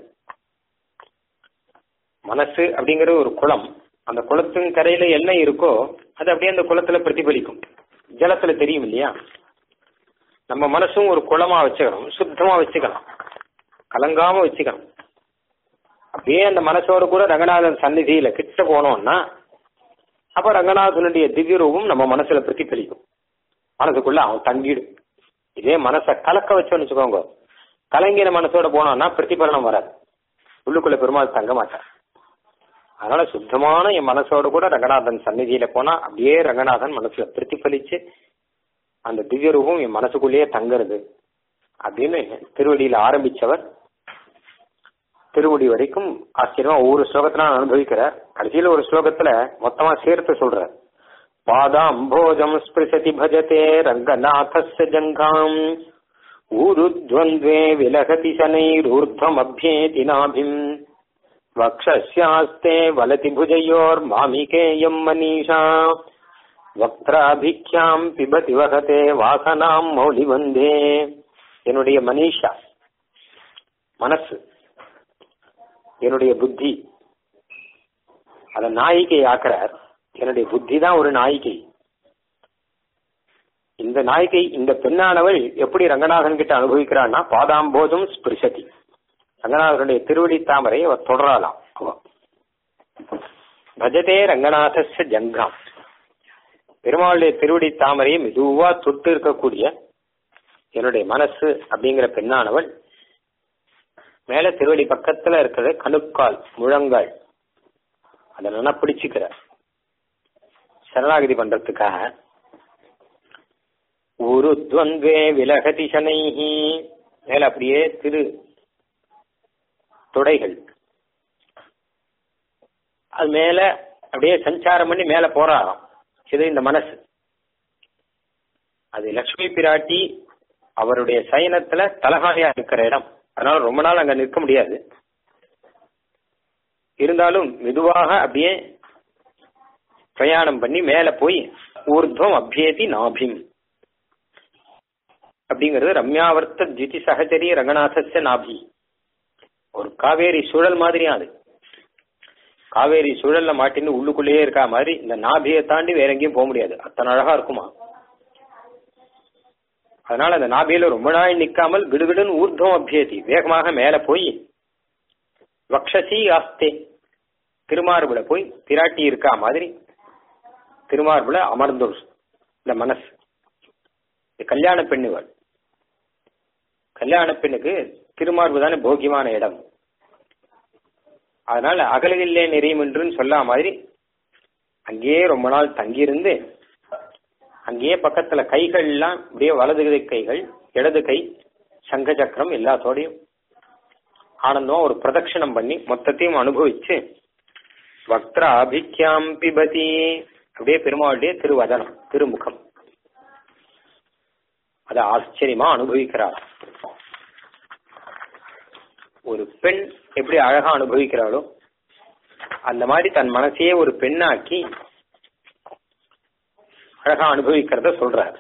மனசு அப்படிங்கிற ஒரு குளம் அந்த குளத்தின் கரையில என்ன இருக்கோ அது அப்படியே அந்த குளத்துல பிரதிபலிக்கும் ஜலத்துல தெரியும் இல்லையா நம்ம மனசும் ஒரு குளமா வச்சுக்கணும் சுத்தமா வச்சுக்கலாம் கலங்காம வச்சுக்கணும் அப்படியே அந்த மனசோட கூட ரங்கநாதன் சந்நிதியில கிட்ட போனோம்னா அப்ப ரங்கநாதனுடைய திவ்ய ரூபம் நம்ம மனசுல பிரதிபலிக்கும் மனசுக்குள்ள அவன் தங்கிடும் இதே மனசை கலக்க வச்சோன்னு வச்சுக்கோங்க கலங்கின மனசோட போனோம்னா பிரதிபலனம் வராது உள்ளுக்குள்ள பெருமாள் தங்க மாட்டார் அதனால சுத்தமான என் மனசோட கூட ரங்கநாதன் சந்நிதியில போனா அப்படியே ரங்கநாதன் மனசுல பிரதிபலிச்சு அந்த திவ்ய ரூபம் என் மனசுக்குள்ளேயே தங்குறது அப்படின்னு திருவடியில ஆரம்பிச்சவர் திருவடி வரைக்கும் ஆச்சரியமா ஒவ்வொரு ஸ்லோகத்தில அனுபவிக்கிறார் கடைசியில ஒரு ஸ்லோகத்துல மொத்தமா சேர்த்து சொல்றார் பாதாம்போஜம் ஸ்பிருசதி பஜதே ரங்கநாதஸ்ய ஜங்காம் ஊருத்வन्द्वे विलहति शनैरूर्ध्वमभ्येति नाभिम् वक्षस्यास्ते वलति भुजयोर्मामिकेयम् मनीषा வக்திராபிக்யாம் பிபதி வகதே வாசனாம் மௌலிவந்தே என்னுடைய மனிஷா மனசு என்னுடைய புத்தி அத நாயிகை ஆக்குறார் என்னுடைய புத்தி தான் ஒரு நாயிகை இந்த நாயிகை இந்த பெண்ணானவள் எப்படி ரங்கநாதன் கிட்ட அனுபவிக்கிறான்னா பாதாம்போதும் ஸ்பிருஷதி ரங்கநாதனுடைய திருவடி தாமரை அவர் தொடராலாம் அவ பஜதே ரங்கநாதஸ்ய ஜங்காம் பெருமாளுடைய திருவடி தாமரையை மெதுவா தொட்டு இருக்கக்கூடிய என்னுடைய மனசு அப்படிங்கிற பெண்ணானவள் மேல திருவடி பக்கத்துல இருக்கிற கணுக்கால் முழங்கால் அதை நல்லா பிடிச்சுக்கிற சரணாகதி பண்றதுக்காக ஒரு துவந்தே விலகதி சனைஹி மேல அப்படியே திரு தொடைகள் அது மேல அப்படியே சஞ்சாரம் பண்ணி மேல போறாராம் இது இந்த மனசு அது லக்ஷ்மி பிராட்டி அவருடைய சயனத்துல தலகாணியா இருக்கிற இடம் அதனால ரொம்ப நாள் அங்க நிற்க முடியாது இருந்தாலும் மெதுவாக அப்படியே பிரயாணம் பண்ணி மேல போய் ஊர்துவம் அபியேதி நாபிம் அப்படிங்கிறது ரம்யாவர்த்த ஜிதி சகச்சரி ரங்கநாதஸ்ய நாபி ஒரு காவேரி சூழல் மாதிரியா அது காவேரி சூழல்ல மாட்டின்னு உள்ளுக்குள்ளேயே இருக்கா மாதிரி இந்த நாபியை தாண்டி வேற எங்கேயும் போக முடியாது அத்தனை அழகா இருக்குமா அதனால அந்த நாபியில ரொம்ப நாள் நிக்காமல் கிடுகிடுன்னு ஊர்துவம் அபியேதி வேகமாக மேல போய் வக்ஷசி ஆஸ்தே திருமார்புல போய் பிராட்டி இருக்கா மாதிரி திருமார்புல அமர்ந்துள் இந்த மனசு இந்த கல்யாண பெண்ணுகள் கல்யாண பெண்ணுக்கு திருமார்பு தானே போகியமான இடம் அதனால அகலகில்லே நெறியும் என்றுன்னு சொல்ல மாதிரி அங்கேயே ரொம்ப நாள் தங்கியிருந்து அங்கேயே பக்கத்துல கைகள் எல்லாம் அப்படியே வலது கைகள் இடது கை சங்க சக்கரம் எல்லாத்தோடையும் ஆனந்தம் ஒரு பிரதட்சணம் பண்ணி மொத்தத்தையும் அனுபவிச்சு வக்திர அபிக்யாம் பிபதி அப்படியே பெருமாளுடைய திருவதனம் திருமுகம் அதை ஆச்சரியமா அனுபவிக்கிறார் ஒரு பெண் எப்படி அழகா அனுபவிக்கிறாளோ அந்த மாதிரி தன் மனசையே ஒரு பெண்ணாக்கி அழகா அனுபவிக்கிறத சொல்றார்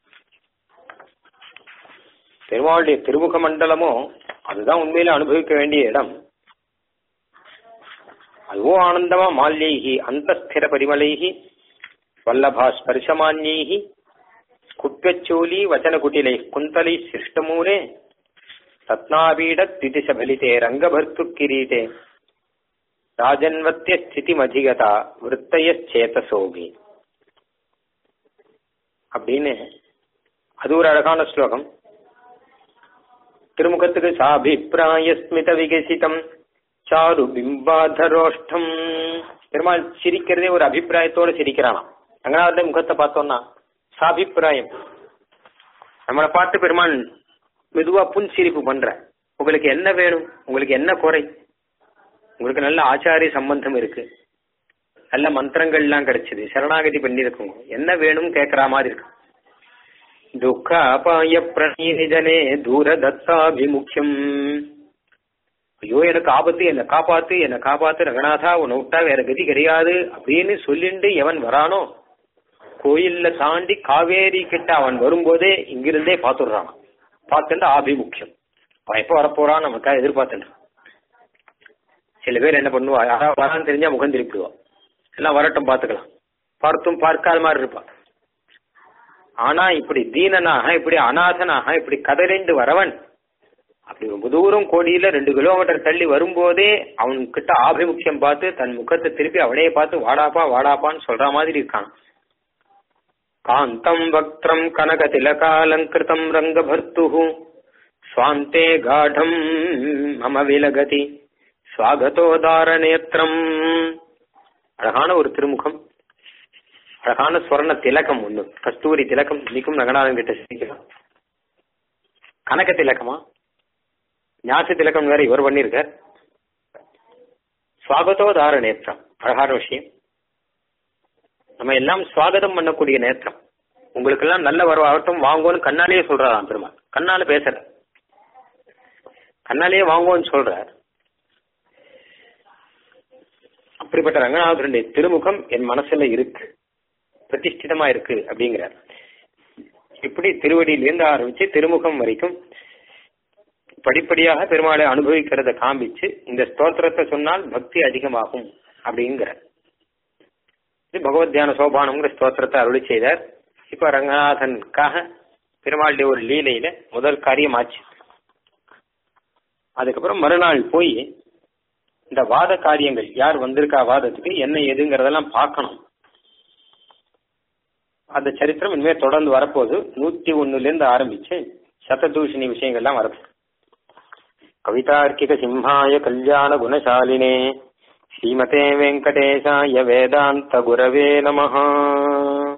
பெருமாளுடைய திருமுக மண்டலமோ அதுதான் உண்மையில அனுபவிக்க வேண்டிய இடம் அதுவும் ஆனந்தமா மால்யைகி அந்தஸ்திர பரிமளைகி வல்லபா ஸ்பர்ஷமான்யைகி குப்பச்சூலி வச்சன குட்டிலை குந்தலை சிருஷ்டமூலே ரத்னாபீட திதிசபலிதே ரங்கபர்த்து கிரீட்டே ராஜன்வத்திய ஸ்திதிமதிகதா விற்பயச்சேதசோகி அப்படின்னு அது ஒரு அழகான ஸ்லோகம் திருமுகத்துக்கு சாபிப்பிராய ஸ்மித விகசிதம் சாரு பிம்பாதரோஷ்டம் பெருமாள் சிரிக்கிறதே ஒரு அபிப்பிராயத்தோட சிரிக்கிறானாம் ரங்கநாதன் முகத்தை பார்த்தோம்னா சாபிப்பிராயம் நம்மளை பார்த்து பெருமாள் மெதுவா புன் சிரிப்பு பண்ற உங்களுக்கு என்ன வேணும் உங்களுக்கு என்ன குறை உங்களுக்கு நல்ல ஆச்சாரிய சம்பந்தம் இருக்கு நல்ல மந்திரங்கள் எல்லாம் கிடைச்சது சரணாகதி பண்ணிருக்கோங்க என்ன வேணும் கேக்குற மாதிரி இருக்கு துக்க அபாய பிரணீஜனே தூர தத்தாபிமுக்கியம் ஐயோ எனக்கு ஆபத்து என்னை காப்பாத்து என்னை காப்பாத்து ரங்கநாதா உன்னை விட்டா வேற கதி கிடையாது அப்படின்னு சொல்லிண்டு எவன் வரானோ கோயில்ல தாண்டி காவேரி கிட்ட அவன் வரும்போதே இங்கிருந்தே பாத்துடுறான் பார்த்துட்டு ஆபிமுக்கியம் அவன் எப்போ வரப்போறான் நமக்காக எதிர்பார்த்துட்டு சில பேர் என்ன பண்ணுவா யாராவது வரான்னு தெரிஞ்சா முகம் திருப்பிடுவா எல்லாம் வரட்டும் பார்த்துக்கலாம் பார்த்தும் பார்க்காத மாதிரி இருப்பான் ஆனா இப்படி தீனனாக இப்படி அநாதனாக இப்படி கதறிண்டு வரவன் அப்படி ரொம்ப தூரம் கோடியில ரெண்டு கிலோமீட்டர் தள்ளி வரும்போதே அவன் கிட்ட ஆபிமுக்கியம் பார்த்து தன் முகத்தை திருப்பி அவனையே பார்த்து வாடாப்பா வாடாப்பான்னு சொல்ற மாதிரி இருக்கான் காந்தம் வக்திரம் கனக திலகாலங்கிருதம் ரங்கபர்த்து சுவாந்தே காடம் மம விலகதி சுவாகதோதார நேத்திரம் அழகான ஒரு திருமுகம் அழகான ஸ்வர்ண திலகம் ஒண்ணு கஸ்தூரி திலகம் இன்னைக்கும் நகநாதன் கிட்ட சிரிக்கலாம் கனக திலகமா ஞாசி திலகம் வேற இவர் பண்ணிருக்கார் சுவாகதோதார நேத்திரம் அழகான விஷயம் நம்ம எல்லாம் சுவாகதம் பண்ணக்கூடிய நேத்திரம் உங்களுக்கு எல்லாம் நல்ல வரவாகட்டும் வாங்கோன்னு கண்ணாலேயே சொல்றாராம் பெருமாள் கண்ணால பேசல கண்ணாலேயே வாங்குவோன்னு சொல்றார் அப்படிப்பட்ட ரங்கநாதனுடைய திருமுகம் என் மனசுல இருக்கு பிரதிஷ்டிதமா இருக்கு அப்படிங்கிறார் இப்படி திருவடியிலிருந்து ஆரம்பிச்சு திருமுகம் வரைக்கும் படிப்படியாக பெருமாளை அனுபவிக்கிறத காமிச்சு இந்த ஸ்தோத்திரத்தை சொன்னால் பக்தி அதிகமாகும் அப்படிங்கிற இது பகவத் தியான சோபானம்ங்கிற ஸ்தோத்திரத்தை அருளி செய்தார் இப்ப ரங்கநாதனுக்காக பெருமாளுடைய ஒரு லீலையில முதல் காரியம் ஆச்சு அதுக்கப்புறம் மறுநாள் போய் இந்த வாத காரியங்கள் யார் வந்திருக்கா வாதத்துக்கு என்ன ஏதுங்கிறதெல்லாம் பார்க்கணும் அந்த சரித்திரம் இனிமே தொடர்ந்து வரப்போகுது நூத்தி ஒண்ணுல இருந்து ஆரம்பிச்சு சததூஷணி விஷயங்கள்லாம் வரப்போகுது கவிதார்க்கிக சிம்ஹாய கல்யாண குணசாலினே ஸ்ரீமதே வெங்கடேசாய வேதாந்த குரவே நமஹா